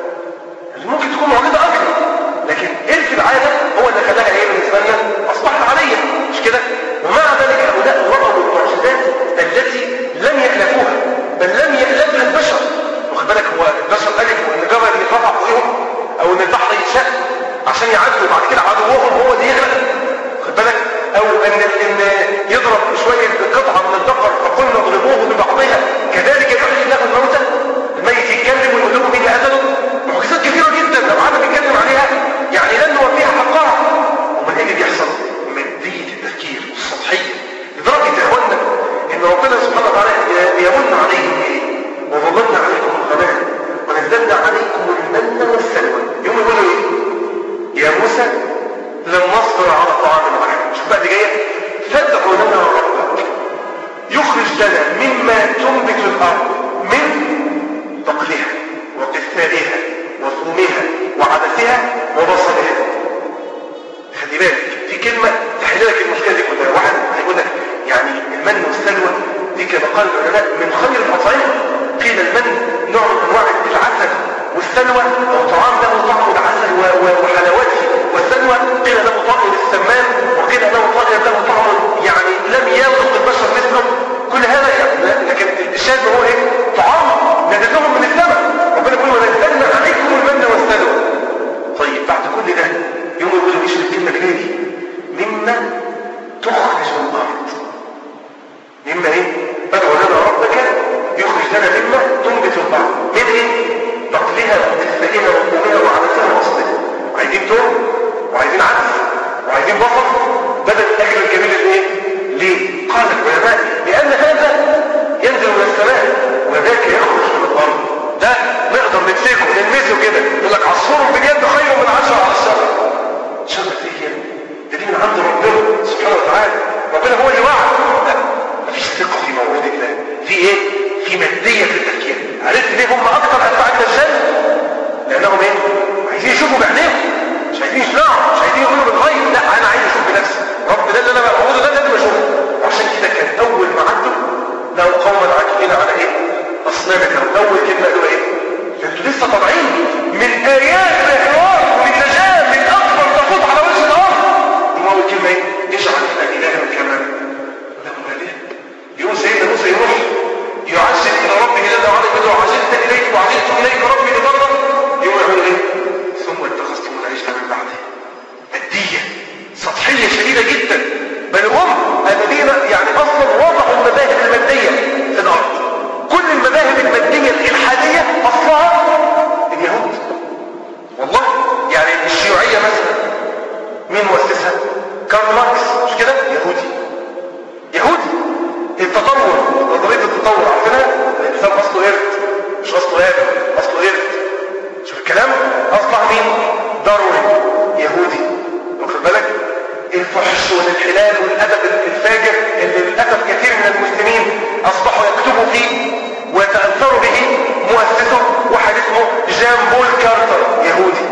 ممكن تكون معجزة أكثر لكن إيه في العادة هو اللي خلاها إيه بالنسبة لنا أصبحت عادية مش كده؟ ومع ذلك هؤلاء رأوا المعجزات التي لم يألفوها بل لم يألفها البشر واخد بالك هو البشر ألفوا إن جبل يترفع فوقهم أو إن البحر يتشق عشان يعدوا بعد كده عدوهم هو اللي يغرق خد بالك او ان ان يضرب شويه قطعه من البقر فقلنا اضربوه ببعضها كذلك يحيي الله الموتى الميت يتكلم ويقول لكم مين اللي قتله معجزات كثيره جدا لو قعدنا نتكلم عليها يعني لن نوفيها حقها امال ايه اللي بيحصل؟ ماديه التفكير والسطحيه لدرجه يا اخوانا ان ربنا سبحانه وتعالى يمن عليهم ايه؟ وظللنا عليكم الغمام ونزلنا عليكم المن والسلوى يوم يقولوا ايه؟ يا موسى لن نصبر على طعام واحد شوف بقى دي جايه فادع لنا ربك يخرج لنا مما تنبت الارض من بقلها وقثائها وثومها وعدسها وبصلها خلي بالك في كلمه تحل لك المشكله دي كلها واحد هيقول لك يعني المن والسلوى دي كما قال العلماء من خير الاطعمه قيل المن نوع من انواع العسل والسلوى او طعام له طعم العسل وحلاوته والسلوى قيل له طعم السمان وقيل له طعم له طعم يعني لم يذوق البشر مثله كل هذا يعني لكن الشاهد هو ايه طعام نزل لهم من السماء ربنا يقول ونزلنا عليكم المن والسلوى طيب بعد كل ده يوم يقول مش الكلمه اللي جايه دي مما تخرج الارض مما ايه بدعو لنا ربك يخرج لنا مما تنبت الارض من ايه بقلها وكثائها وقومها وعدسها واصلها عايزين توم وعايزين عدس وعايزين بصل بدل الاكل الجميل الايه ليه قال العلماء لان هذا ينزل من السماء وذاك يخرج من الارض ده نقدر نمسكه نلمسه كده يقول لك عصفور بجد خير من عشرة على الشجر شجرة ايه كده ده دي من عند ربنا سبحانه وتعالى ربنا هو اللي وعد لا مفيش ثقة في موعود الله في ايه في مادية في التفكير عرفت ليه هم اكثر اتباع الدجال لانهم ايه عايزين يشوفوا بعينيهم مش عايزين يسمعوا مش عايزين يقولوا بالغيب لا انا عايز اشوف بنفسي رب ده اللي انا بعبده ده لازم اشوفه وعشان كده كان اول ما عدوا لقوا قوما عاكفين على ايه اصنام كانوا اول كلمه قالوا ايه انتوا لسه طالعين من ايات الاحرار ومن نجاه من اكبر تفوت على وجه الارض ثم اول كلمه ايه اجعل لنا الها كما لهم اله يقول سيدنا موسى يروح يعجل الى ربه جل وعلا يقول له عجلت اليك وعجلت اليك ربي لترضى يقول يعمل ايه ثم اتخذتم العجل من بعده ماديه سطحيه شديده جدا بل هم الذين يعني اصلا وضعوا المذاهب الماديه في الارض كل المذاهب الماديه الالحاديه اصلها اليهود والله يعني الشيوعيه مثلا مين مؤسسها كارل ماركس مش كده يهودي يهودي التطور نظريه التطور عارفينها الانسان اصله قرد مش اصله ادم اصله قرد شوف الكلام اصبح مين داروين يهودي واخد بالك الفحش والانحلال والادب الفاجر اللي للاسف كثير من المسلمين اصبحوا يكتبوا فيه ويتاثروا به مؤسسه واحد اسمه جان بول كارتر يهودي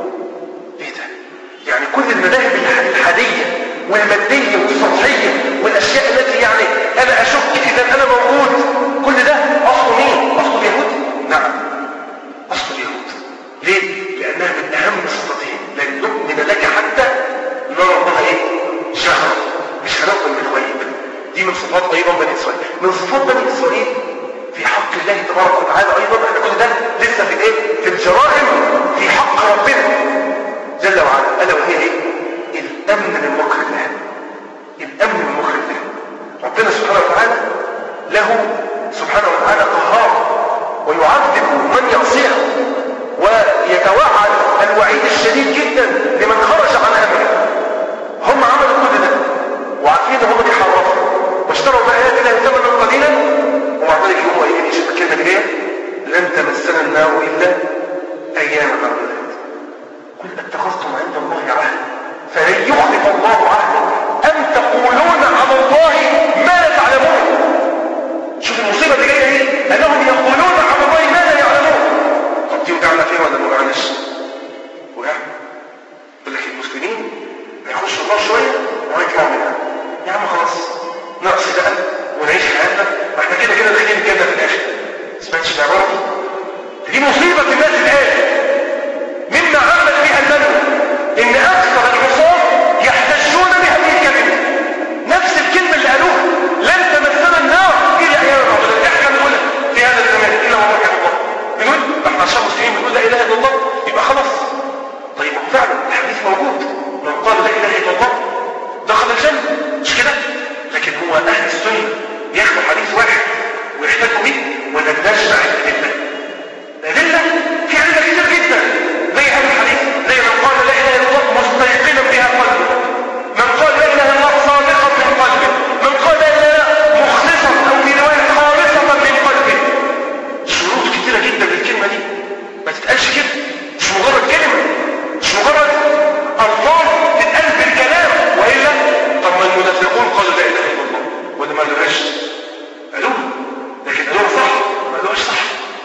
ايه ده يعني كل المذاهب الحاديه والماديه والسطحيه والاشياء التي يعني انا اشك اذا انا موجود كل ده اصله مين اصله اليهود نعم اصله اليهود ليه لانها من اهم صفاتهم لن نؤمن لك حتى نرى الله ايه دي من صفات ايضا بني اسرائيل من صفات بني اسرائيل في حق الله تبارك وتعالى ايضا احنا كل ده لسه في الايه في الجرائم في حق ربنا جل وعلا الا وهي ايه الامن من مكر الله الامن من مكر الله ربنا سبحانه وتعالى له سبحانه وتعالى قهار ويعذب من يعصيه ويتوعد الوعيد الشديد جدا لمن خرج عن امره هم عملوا كل ده وعارفين ان هم بيحرفوا واشتروا بآيات الله ثمنا قليلا ومع ذلك يقوموا قايلين ايش الكلمه اللي جايه لن تمسنا النار الا اياما معدودات قل اتخذتم عند الله عهدا فلن يخلف الله عهدا ام تقولون على الله ما لا تعلمون شوف المصيبه اللي جايه دي انهم يقولون على الله ما لا يعلمون طب دي وقعنا فيها ولا ما وقعناش وقعنا يقول لك المسلمين هيخشوا النار شويه وهيطلعوا منها يا عم خلاص نقص بقى ونعيش حياتنا ما احنا كده كده داخلين الجنه في الاخر سمعتش العباره دي دي مصيبه الناس الان مما عمت بها المنوى ان اكثر العصاه يحتجون بهذه الكلمه نفس الكلمه اللي قالوها لن تمسنا النار الى ايام الرجل احنا بنقولها في هذا الزمان الا وما كان الله بنقول احنا عشان مسلمين بنقول لا اله الا الله يبقى خلاص طيب هو فعلا الحديث موجود من قال لا اله الا الله دخل الجنه مش كده لكن هو اهل السنه ياخدوا حديث واحد ويحتاجوا بيه ولا بنجمع الادله الادله في ادله كتير جدا زي هذا الحديث زي من قال لا اله الا الله مستيقنا بها قلبه من قال لا اله الا الله صادقا من قلبه من قال لا اله الا الله مخلصا او في روايه خالصه من قلبه شروط كتيره جدا للكلمه دي ما تتقالش كده مش مجرد كلمه مش مجرد الفاظ تتقال بالكلام والا طب ما المنافقون قالوا لا اله الا الله ولا ما قالوهاش قالوها لكن قالوها صح ما قالوهاش صح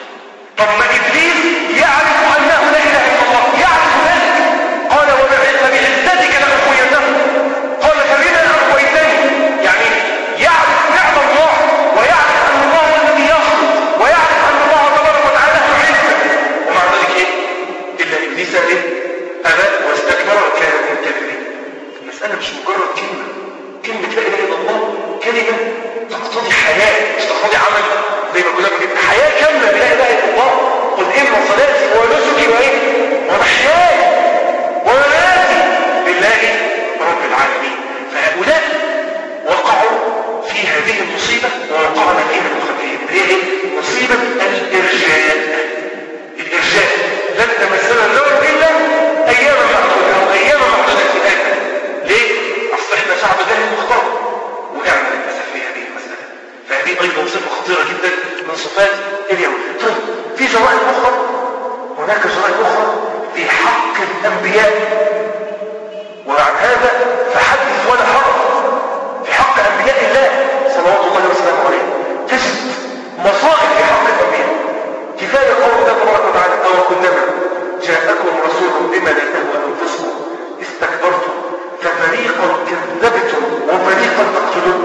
طب ما ابليس يعرف انه لا اله الا الله يعرف ذلك قال وبعزتك لاغوينهم قال فبما اغويتني يعني يعرف نعم الله ويعرف ان الله هو الذي يخلق ويعرف ان الله تبارك وتعالى له عزه ومع ذلك ايه الا ابليس ايه ابى واستكبر وكان من الكافرين المساله مش مجرد كلمه كلمه لا اله الا الله كلمه تقتضي حياه مش تقتضي عمل زي ما كنا بنقول حياه كامله بلا اله الا الله قل ان صلاتي ونسكي وايه ومحياي ومماتي لله رب العالمين فهؤلاء وقعوا في هذه المصيبه ووقعنا فيها المخبئين هي ايه مصيبه الارجاء الارجاء لن تمسنا النار الا اياما معدوده او اياما معدوده في الاخر ليه اصل احنا شعب الله المختار وقعنا للاسف في هذه المساله فهذه ايضا صفه خطيره جدا من صفات اليهود طيب في جرائم اخرى هناك جرائم اخرى في حق الانبياء وعن هذا فحدث ولا حرج في حق انبياء الله صلوات الله وسلامه عليه تجد مصائب في حق الانبياء كفايه قول الله تبارك وتعالى او كلما جاءكم رسول بما لا تهوى انفسكم استكبرتم ففريقا كذبتم وفريقا تقتلون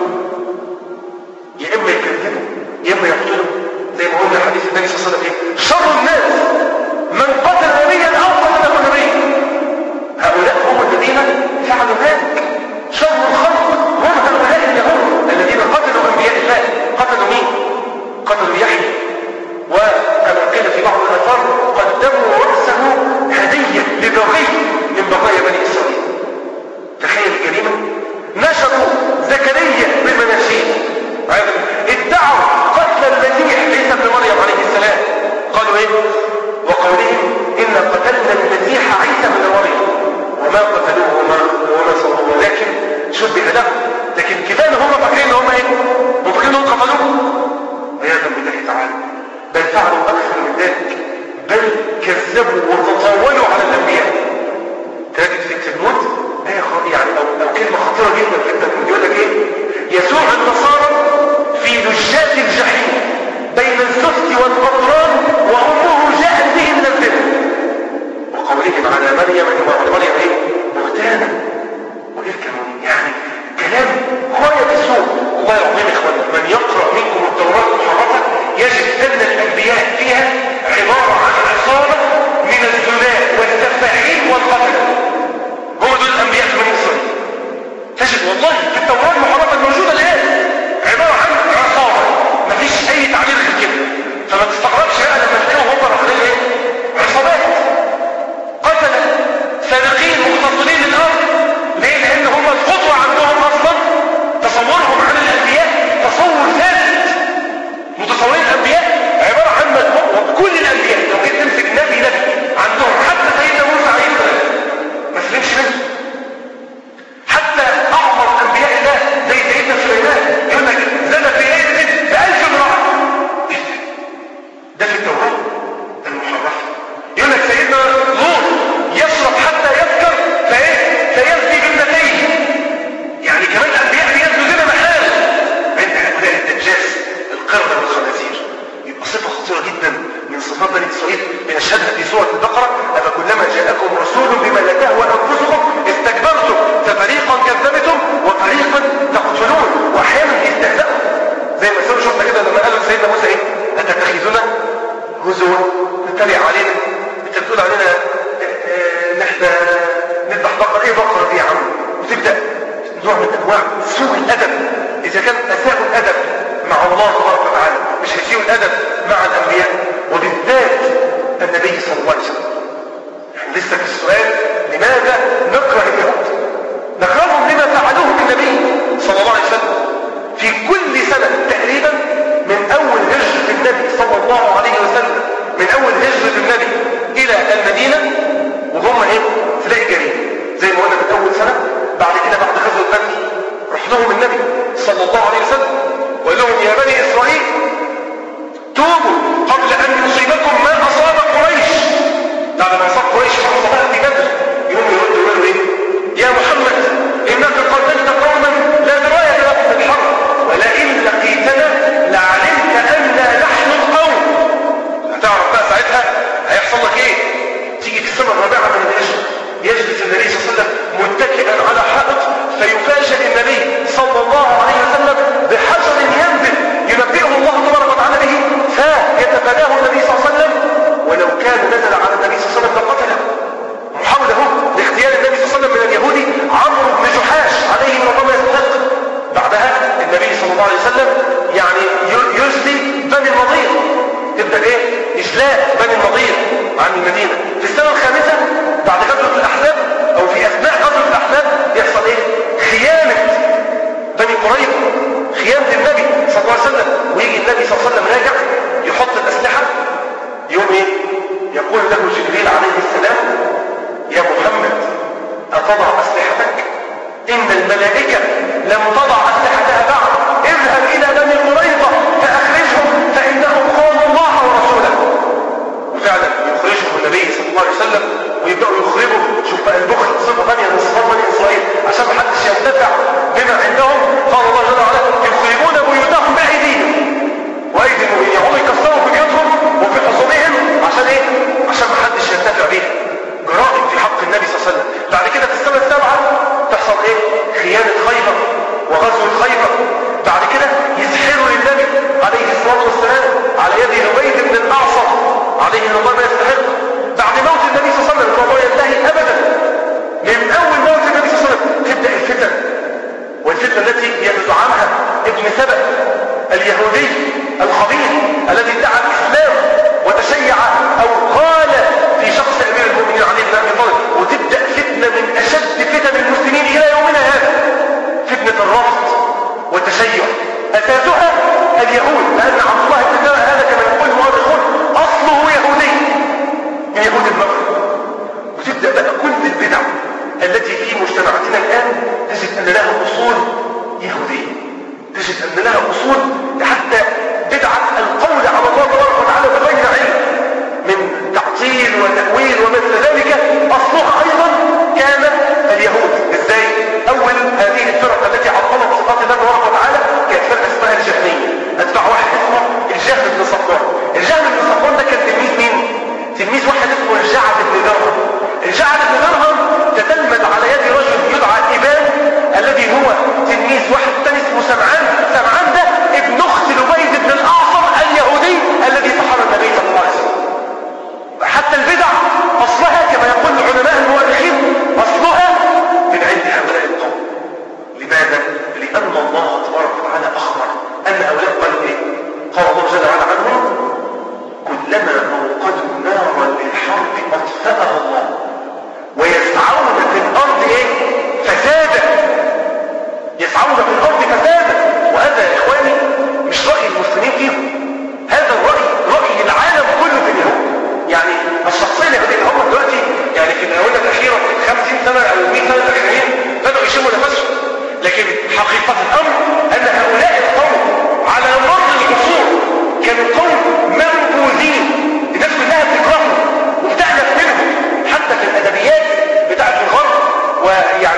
يا اما يكذبوا يا اما يقتلوا زي ما قلنا حديث النبي صلى الله عليه وسلم ايه شر الناس من قتل نبيا او قتله نبيا هؤلاء هم الذين فعلوا ذلك شر الخلق هم هؤلاء اليهود الذين قتلوا انبياء الله قتلوا مين قتلوا يحيى وكما قيل في بعض الاثار قدموا راسه هديه لبغي من بغايا بني اسرائيل تخيل الجريمه نشروا زكريا بالمناشير ادعوا قتل المسيح عيسى ابن مريم عليه السلام قالوا ايه وقولهم ان قتلنا المسيح عيسى ابن مريم وما قتلوه وما وما صلوه ولكن شبه له لكن كفايه ان هم فاكرين ان هم ايه هم فاكرين انهم قتلوه عياذا بالله تعالى بل فعلوا اكثر من ذلك بل كذبوا وتطاولوا على الانبياء تجد في التلمود آية خ- يعني أو, أو كلمة خطيرة جدا في التلمود يقول لك إيه يسوع النصارى في لجات الجحيم بين الزفت والقطران وأمه جاءت به من الزفت وقولهم على مريم وعلى مريم إيه بهتانا وإيه كانوا يعني كلام غاية السوء الله يعظم إخوان من يقرأ منكم التوراة المحرفة يجد أن الأنبياء فيها عبارة عن عصابة من الزناة والسفاحين والقتلة هم دول الأنبياء في بني إسرائيل تجد والله في التوراة المحرفة الموجودة الآن فما تستغربش بقى لما تلاقيهم هم رايحين ايه عصابات قتل سارقين مختطفين الارض ليه لان هم القدوه عندهم اصلا تصورهم عن الانبياء تصور ثابت متصورين الانبياء عباره عن مجموعه كل الانبياء لو جيت تمسك نبي نبي عندهم حتى سيدنا موسى عليه السلام ما سلمش منه حتى اعظم انبياء الله زي سيدنا سليمان يقول لك زنى في ليله بألف امراه ده في التوراه ده المحرف يقول لك سيدنا لوط يشرب حتى يسكر فايه فيزني بابنتيه يعني كمان الانبياء بيزنوا زنا محال عند هؤلاء الدجاج القرده والخنازير يبقى صفه خطيره جدا من صفات بني اسرائيل بنشهدها في سوره البقره افكلما جاءكم رسول بما لا تهوى انفسكم استكبرتم ففريقا كذبتم وفريقا تقتلون واحيانا يستهزئوا زي ما سووا شفنا كده لما قالوا لسيدنا موسى ايه اتتخذنا هزوا تتريق علينا انت بتقول علينا آه، ان احنا نذبح بقره ايه بقره دي يا عم وتبدا نوع من انواع سوء الادب اذا كان اساءوا الادب مع الله تبارك وتعالى مش هيسيئوا الادب مع الانبياء وبالذات النبي صلى الله عليه وسلم احنا لسه في السؤال لماذا نكره اليهود نكرههم لما فعلوه بالنبي صلى الله عليه وسلم في كل سنة تقريبا من أول هجرة النبي صلى الله عليه وسلم من أول هجرة النبي إلى المدينة وهم إيه؟ تلاقي جريمة زي ما قلنا من أول سنة بعد كده بعد غزوة بدر راح لهم النبي صلى الله عليه وسلم وقال لهم يا بني إسرائيل توبوا قبل أن يصيبكم ما أصاب قريش بعد ما أصاب قريش وأصابها في بدر يوم يردوا يقولوا إيه؟ يا محمد إنك قتلت قوما لا دراية لهم بالحرب ولئن لقيتنا لعلمت أنا نحن القوم هتعرف بقى ساعتها هيحصل لك إيه؟ تيجي في السنة الرابعة من الهجرة يجلس النبي صلى الله عليه وسلم متكئا على حائط فيفاجئ النبي صلى الله عليه وسلم بحجر ينزل ينبئه الله تبارك وتعالى به فيتفاداه النبي صلى الله عليه وسلم ولو كان نزل على النبي صلى الله عليه وسلم لقتله محاولة هو لاغتيال النبي صلى الله عليه وسلم من اليهودي عمرو بن جحاش عليه من الله يستحق بعدها النبي صلى الله عليه وسلم يعني ي- يجلي بني النضير تبدا ايه اجلاء بني النضير عن المدينه في السنه الخامسه بعد غزوه الاحزاب او في اثناء غزوه الاحزاب يحصل ايه خيانه بني قريظه خيانه النبي صلى الله عليه وسلم ويجي النبي صلى الله عليه وسلم راجع يحط الاسلحه يوم ايه يقول له جبريل عليه السلام يا محمد أتضع أسلحتك إن الملائكة لم تضع أسلحتها بعد اذهب إلى بني قريظة فأخرجهم فإنهم قوم الله ورسوله وفعلا يخرجهم النبي صلى الله عليه وسلم ويبدأوا يخرجوا شوف بقى البخل صفة ثانية من صفات بني إسرائيل عشان ما حدش ينتفع بما عندهم قال الله جل وعلا يخرجون بيوتهم بأيديهم وأيدي المؤمنين يقعدوا يكسروا في بيوتهم وفي حصونهم عشان إيه؟ عشان ما حدش ينتفع بيها جرائم في حق النبي صلى الله عليه وسلم بعد كده في السنة السابعة تحصل ايه خيانة خيبر وغزو خيبر بعد كده يسحروا للنبي عليه الصلاة والسلام على يد عبيد بن الأعصر عليه من الله ما يستحق بعد موت النبي صلى الله عليه وسلم الموضوع ينتهي أبدا من أول موت النبي صلى الله عليه وسلم تبدأ الفتن والفتنة التي يزعمها ابن سبأ اليهودي الخبيث الذي ادعى الإسلام وتشيع أو قال في شخص أمير المؤمنين علي بن أبي طالب وتبدأ فتنة من أشد فتن المسلمين إلى يومنا هذا فتنة الرفض والتشيع أساسها اليهود لأن عبد الله بن سبأ هذا كما يقول المؤرخون أصله يهودي من يهود المغرب وتبدأ بقى كل البدع التي في مجتمعاتنا الآن تجد أن لها أصول يهودية تجد أن لها أصول حتى بدعة القول على الله تبارك وتعالى بغير علم من تعطيل وتأويل ومثل ذلك أصلها أيضا كان اليهود إزاي؟ أول هذه الفرق التي عطلت صفات الله تبارك وتعالى كانت فرقة اسمها الجهمية أتبع واحد اسمه الجهم بن صفوان الجهم بن صفوان ده كان تلميذ مين؟ تلميذ واحد اسمه الجعد بن درهم الجعد بن درهم تتلمذ على يد رجل يدعى إبان الذي هو تلميذ واحد ثاني اسمه سمعان سمعان ده ابن اخت لبيد بن الاعصم اليهودي الذي سحر النبي صلى الله عليه وسلم حتى البدع اصلها كما يقول علماء المؤرخين اصلها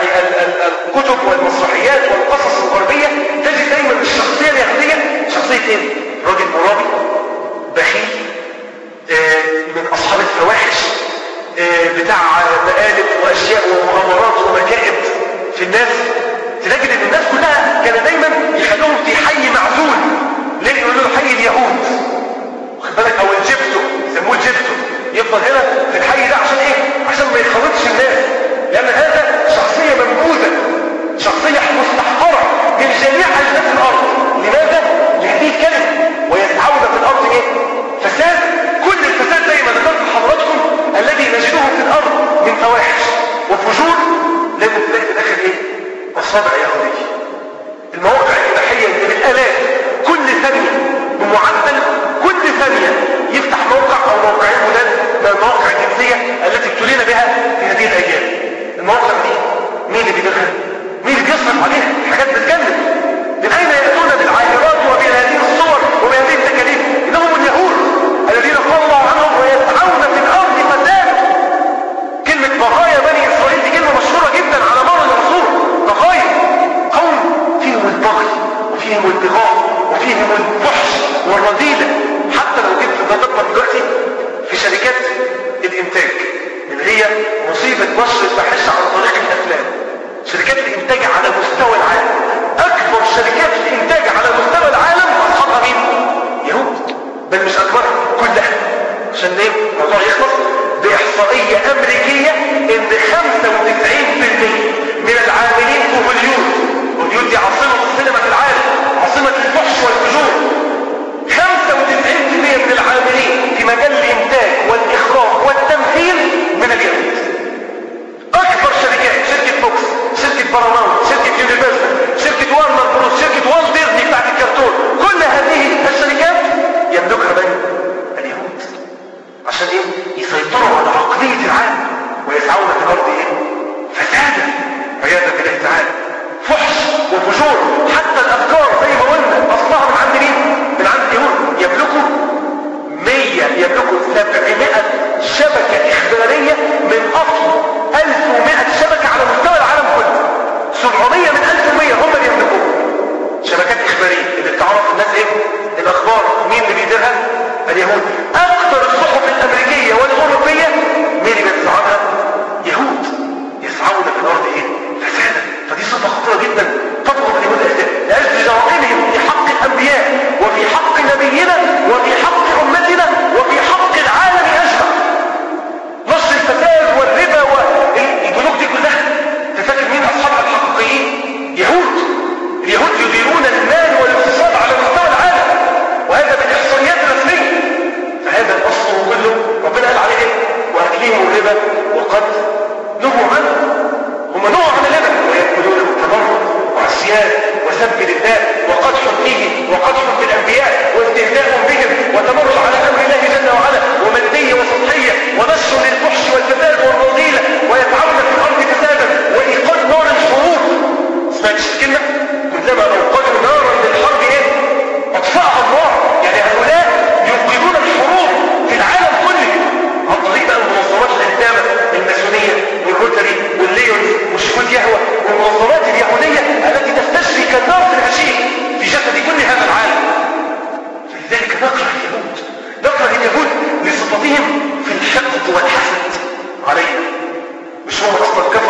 يعني ال- ال- الكتب والمسرحيات والقصص الغربية تجد دايما الشخصية اليهودية شخصية ايه؟ راجل مرابي بخيل آه، من اصحاب الفواحش آه، بتاع مقالب واشياء ومؤامرات ومكائد في الناس تلاقي ان الناس كلها كان دايما يخلوهم في حي معزول ليه يقولوا له حي اليهود واخد بالك او الجبتو يسموه الجبتو يفضل هنا في الحي ده عشان ايه عشان ما يخوفش الناس لان هذا شخصيه منبوذه شخصيه مستحقره من جميع اجناس الارض لماذا لهذه الكلمه ويسعون في الارض ايه فساد كل الفساد دايما ذكرت حضراتكم الذي نجده في الارض من فواحش وفجور لازم تلاقي في الاخر ايه اصابع يهوديه المواقع الإباحية اللي بالآلاف كل ثانية بمعدل كل ثانية يفتح موقع أو موقعين جداد من المواقع الجنسية التي ابتلينا بها في هذه الأيام المواقع دي مين اللي بيدخل؟ مين اللي بيصرف عليها؟ حاجات بتجنن من أين يأتون بالعاهرات وبهذه الصور وبهذه التكاليف؟ إنهم اليهود الذين قال الله عنهم ويسعون في الأرض فساد كلمة بغايا بني إسرائيل دي كلمة مشهورة جدا على مر العصور بغايا قوم فيهم البغي وفيهم البغاء وفيهم الفحش والرذيلة حتى لو جبت ده تطبق دلوقتي في شركات الإنتاج اللي هي مصيبة نشر الفاحشة عن طريق الأفلام شركات الإنتاج على مستوى العالم أكبر شركات الإنتاج على مستوى العالم أصحابها مين؟ يهود بل مش أكبرها كلها عشان ليه الموضوع يخلص بإحصائية أمريكية إن 95% من العاملين في هوليود هوليود دي عاصمة السينما في العالم عاصمة الفحش والفجور 95% من العاملين في مجال الإنتاج والإخراج والتمثيل من اليهود أكبر شركات شركة فوكس شركة باراماونت شركة يونيفرسال شركة وارنر بروس شركة والت ديزني بتاعت الكرتون كل هذه الشركات يملكها من؟ اليهود عشان ايه؟ يسيطروا على عقلية العالم ويسعون في الأرض ايه؟ فسادا عياذا بالله تعالى فحش وفجور حتى الأفكار زي ما قلنا أصلها من عند مين؟ من عند اليهود يملكوا 100 يملكوا 700 شبكة إخبارية من أصل 1100 شبكة على مستوى العالم كله 700 من 1100 هم اللي يملكوها شبكات إخبارية اللي بتعرف الناس إيه؟ الأخبار مين اللي بيديرها؟ اليهود أكثر الصحف الأمريكية والأوروبية مين اللي بيسعونها؟ يهود يسعون في الأرض إيه؟ فسادا فدي صفة خطيرة جدا تطلب اليهود الأسلام لأجل جرائمهم في حق الأنبياء وفي حق نبينا وفي حق أمتنا وفي حق العالم أجمع نشر الفساد والربا والبنوك دي كلها تفكر مين أصحابها الحقيقيين؟ يهود اليهود يديرون المال والاقتصاد على مستوى العالم وهذا بالإحصائيات الرسمية فهذا الأصل كله ربنا قال عليه إيه؟ وأكلهم الربا وقد نهوا عنه هم نهوا عن الربا ويأكلون التبرع والعصيان وسب لله وقدح فيه وقدح في الأنبياء واستهزاء بهم وتمرد على أمر الله جل وعلا ومادية وسطحية ونشر للفحش والفساد والرذيلة ويفعلون في الأرض فسادا وإيقاد نار الحروب سمعتش الكلمة؟ كلما أوقدوا نارا للحرب إيه؟ أطفأها الله يعني هؤلاء يوقدون الحروب في العالم كله عن طريق بقى المنظمات الهدامة الماسونية والروتري والليونز وشهود يهوى والمنظمات اليهودية التي تستشري كالنار في الهشيم في جسد كل هذا العالم فلذلك نكره اليهود نكره اليهود لصفتهم في الحقد والحسد علينا مش هم اصلا كفروا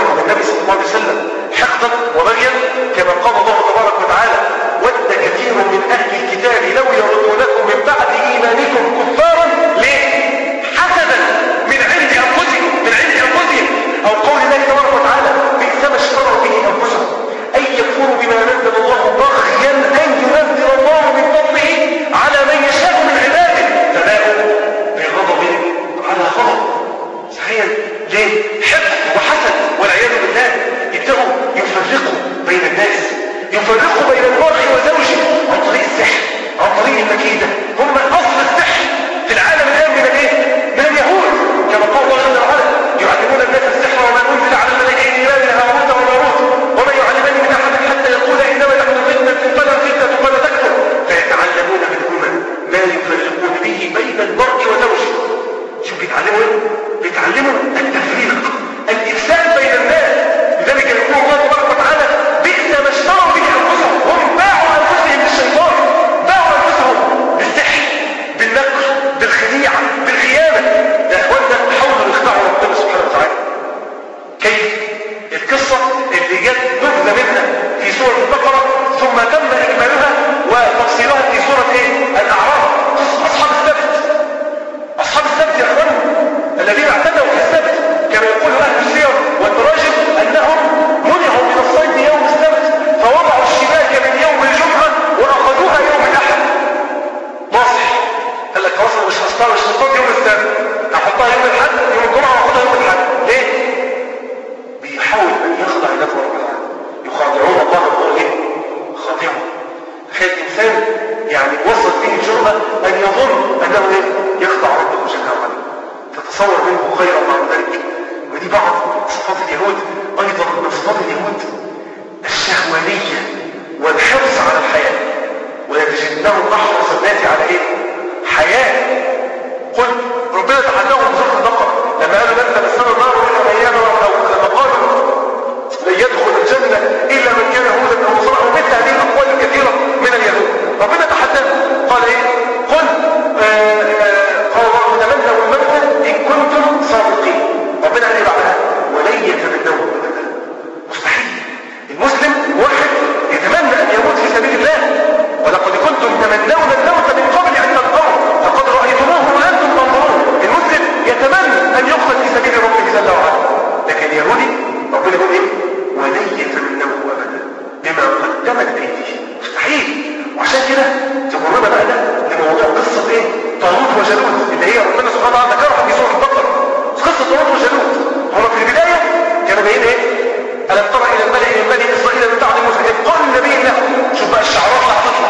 احرص الناس على ايه حياه قل ربنا تحداهم في سوره البقره لما قالوا لن تمسنا النار الا اياما او لما قالوا لن يدخل الجنه الا من كان هودا او نصارى او مثل هذه الاقوال الكثيره من اليهود ربنا تحداهم قال ايه قل آه، آه، قال الله تمنوا الموت ان كنتم صادقين ربنا قال ايه بعدها ولن يتمنوه ابدا مستحيل المسلم واحد يتمنى ان يموت في سبيل الله ولقد كنتم تمنون الموت من قبل ان تلقوه فقد رايتموه وانتم تنظرون المسلم يتمنى ان يقتل في سبيل ربه جل وعلا لكن اليهودي ربنا يقول ايه ولن يتمنوه ابدا بما قدمت ايديهم مستحيل وعشان كده تمرنا بقى ده لموضوع قصه ايه طالوت وجالوت اللي هي ربنا سبحانه وتعالى ذكرها في سوره البقره قصه طالوت وجالوت هما في البدايه كانوا جايين ايه ألم تر إلى الملأ من بني إسرائيل من بعد موسى إذ قال النبي له شوف بقى الشعارات اللي هتطلع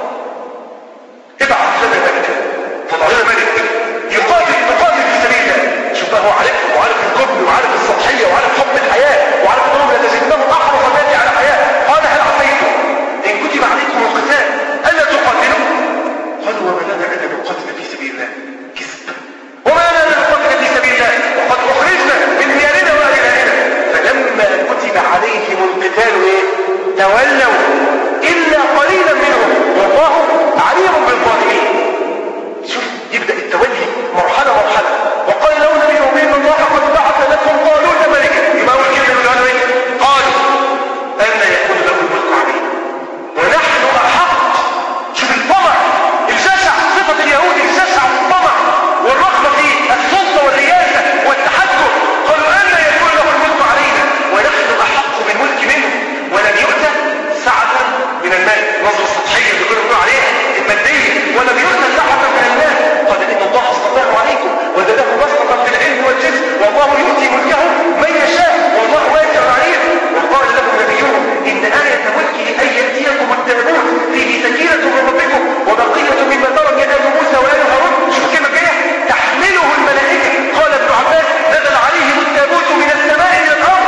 ابعث لنا ملك طلع لنا ملك يقاتل يقاتل في سبيل الله شوف بقى هو عارف وعارف الجبن وعارف السطحية وعارف حب الحياة وعارف انهم لتجدنهم أحرص الناس على حياة قال هل عصيتم إن كتب عليكم القتال ألا تقاتلوا قالوا وما لنا ألا نقاتل في سبيل الله كذب وما لنا ألا نقاتل في سبيل الله وقد أخرجنا من ديارنا وأبنائنا فلما كتب عليهم القتال ايه تولوا الا قليلا منهم والله عليم بالظالمين شوف يبدا التولي مرحله مرحله وقال لو نبي مبين الله قد بعث لكم طالوت ملكا يبقى اول كلمه اللي قالوا ايه قالوا ان يكون له الملك علينا ونحن احق شوف الطمع الجشع صفه اليهود الجشع والطمع والرغبه في السلطه والرياسه والتحكم قالوا ان يكون له الملك علينا ونحن احق بالملك منه ولم يؤت سعه من المال النظره السطحيه اللي كنا بنقول عليها الماديه ولم يؤت سعه من المال قال ان الله اصطفاه عليكم وزاده بسطه في العلم والجسم والله يؤتي ملكه من يشاء والله واسع عليم وقال له نبيهم ان ايه ملكه ان ياتيكم التابوت فيه سكينه من ربكم وبقيه مما ترك ال موسى وال هارون شوف الكلمه الجايه تحمله الملائكه قال ابن عباس نزل عليهم التابوت من السماء الى الارض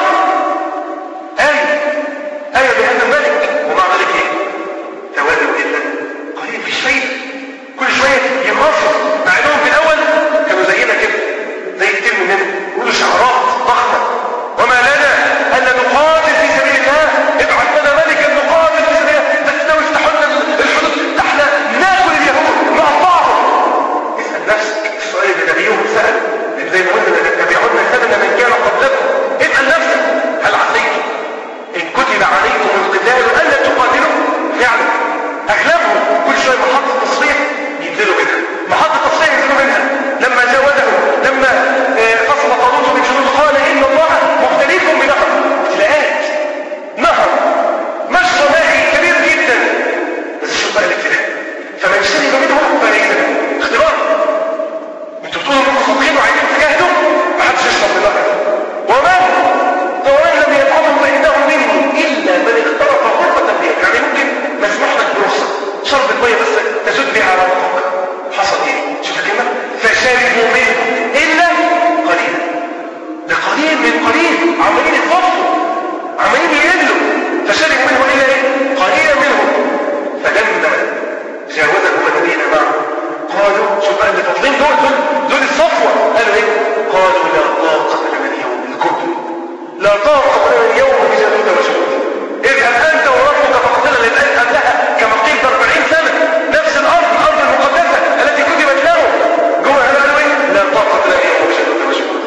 آية آية بهذا الملك ومع ذلك ايه توالوا إلا قليل مفيش فايدة كل شوية يقصوا مع انهم في الأول كانوا زينا كده زي كتير مننا يقولوا شعارات ضخمة وما لنا ألا نقاتل في سبيل الله ابعث لنا ملكا نقاتل في سبيل الله بس لو افتحوا لنا الحدود ده احنا ناكل اليهود نقطعهم اسأل نفسك السؤال اللي نبيهم سأل زي ما قلنا تتبعون سنن من كان قبلكم اسأل نفسك هل عصيتم إن كتب عليكم القتال ألا تقاتلوا فعلا أغلبهم كل شوية محطة تصفيح ينزلوا منها محطة تصفيح ينزلوا منها لما جاوده لما آه، فصل طالوت من جنود قال إن الله مبتليكم بنهر ابتلاءات نهر مشرى مائي كبير جدا بس شوف بقى الابتلاء فمن شرب منه فليس منه اختبار انتوا بتقولوا انكم صادقين وعايزين تجاهدوا ما حدش يشرب من النهر ومن ومن لم يفعله فانه مني الا من اخترق غرفه فيها يعني ممكن مسموح لك برخصه شرب الميه بس تسد بها على بطنك حصل ايه شوف الكلمه فشربوا منه الا قليلا ده قليل من قليل عمالين يتفضوا عمالين يقلوا فشربوا منه الا ايه قليلا منهم فلما جاوزه الذين معه قالوا شوف بقى اللي فاضلين دول دول دول الصفوه قالوا ايه قالوا لا طاقه لنا اليوم الكبر لا طاقه لنا اليوم بجنود وجنود اذهب انت وربك فقتلنا للان قبلها كما قيل 40 سنه نفس الارض الارض المقدسه التي كتبت له جوه قالوا ايه لا طاقه لنا اليوم بجنود وجنود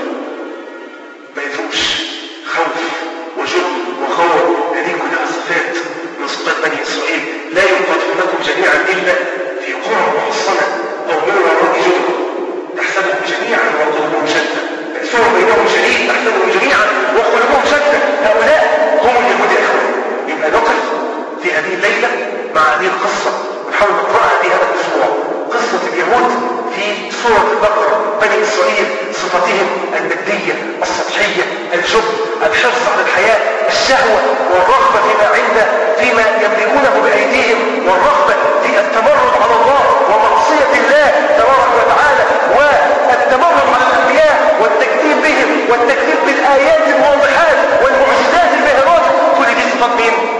ما يفوش خوف وجبن وخوف هذه كلها صفات من صفات بني اسرائيل لا يقاتلونكم جميعا الا في قرى محصنه او من وراء جدر تحسبهم جميعا وقلوبهم شتى بأسهم بينهم شديد تحسبهم جميعا وقلوبهم شتى هؤلاء هم اليهود يا اخوان يبقى نقف في هذه الليله مع هذه القصه ونحاول نقراها في هذا الاسبوع قصه اليهود في سوره البقره بني اسرائيل صفتهم الماديه السطحيه الجبن الحرص على الحياه الشهوه والرغبه فيما عند فيما يملكونه بايديهم والرغبه في التمرد على الله ومعصيه الله تبارك وتعالى والتمرد على الانبياء والتكذيب بهم والتكذيب بالايات الواضحات والمعجزات الباهرات كل دي صفات مين؟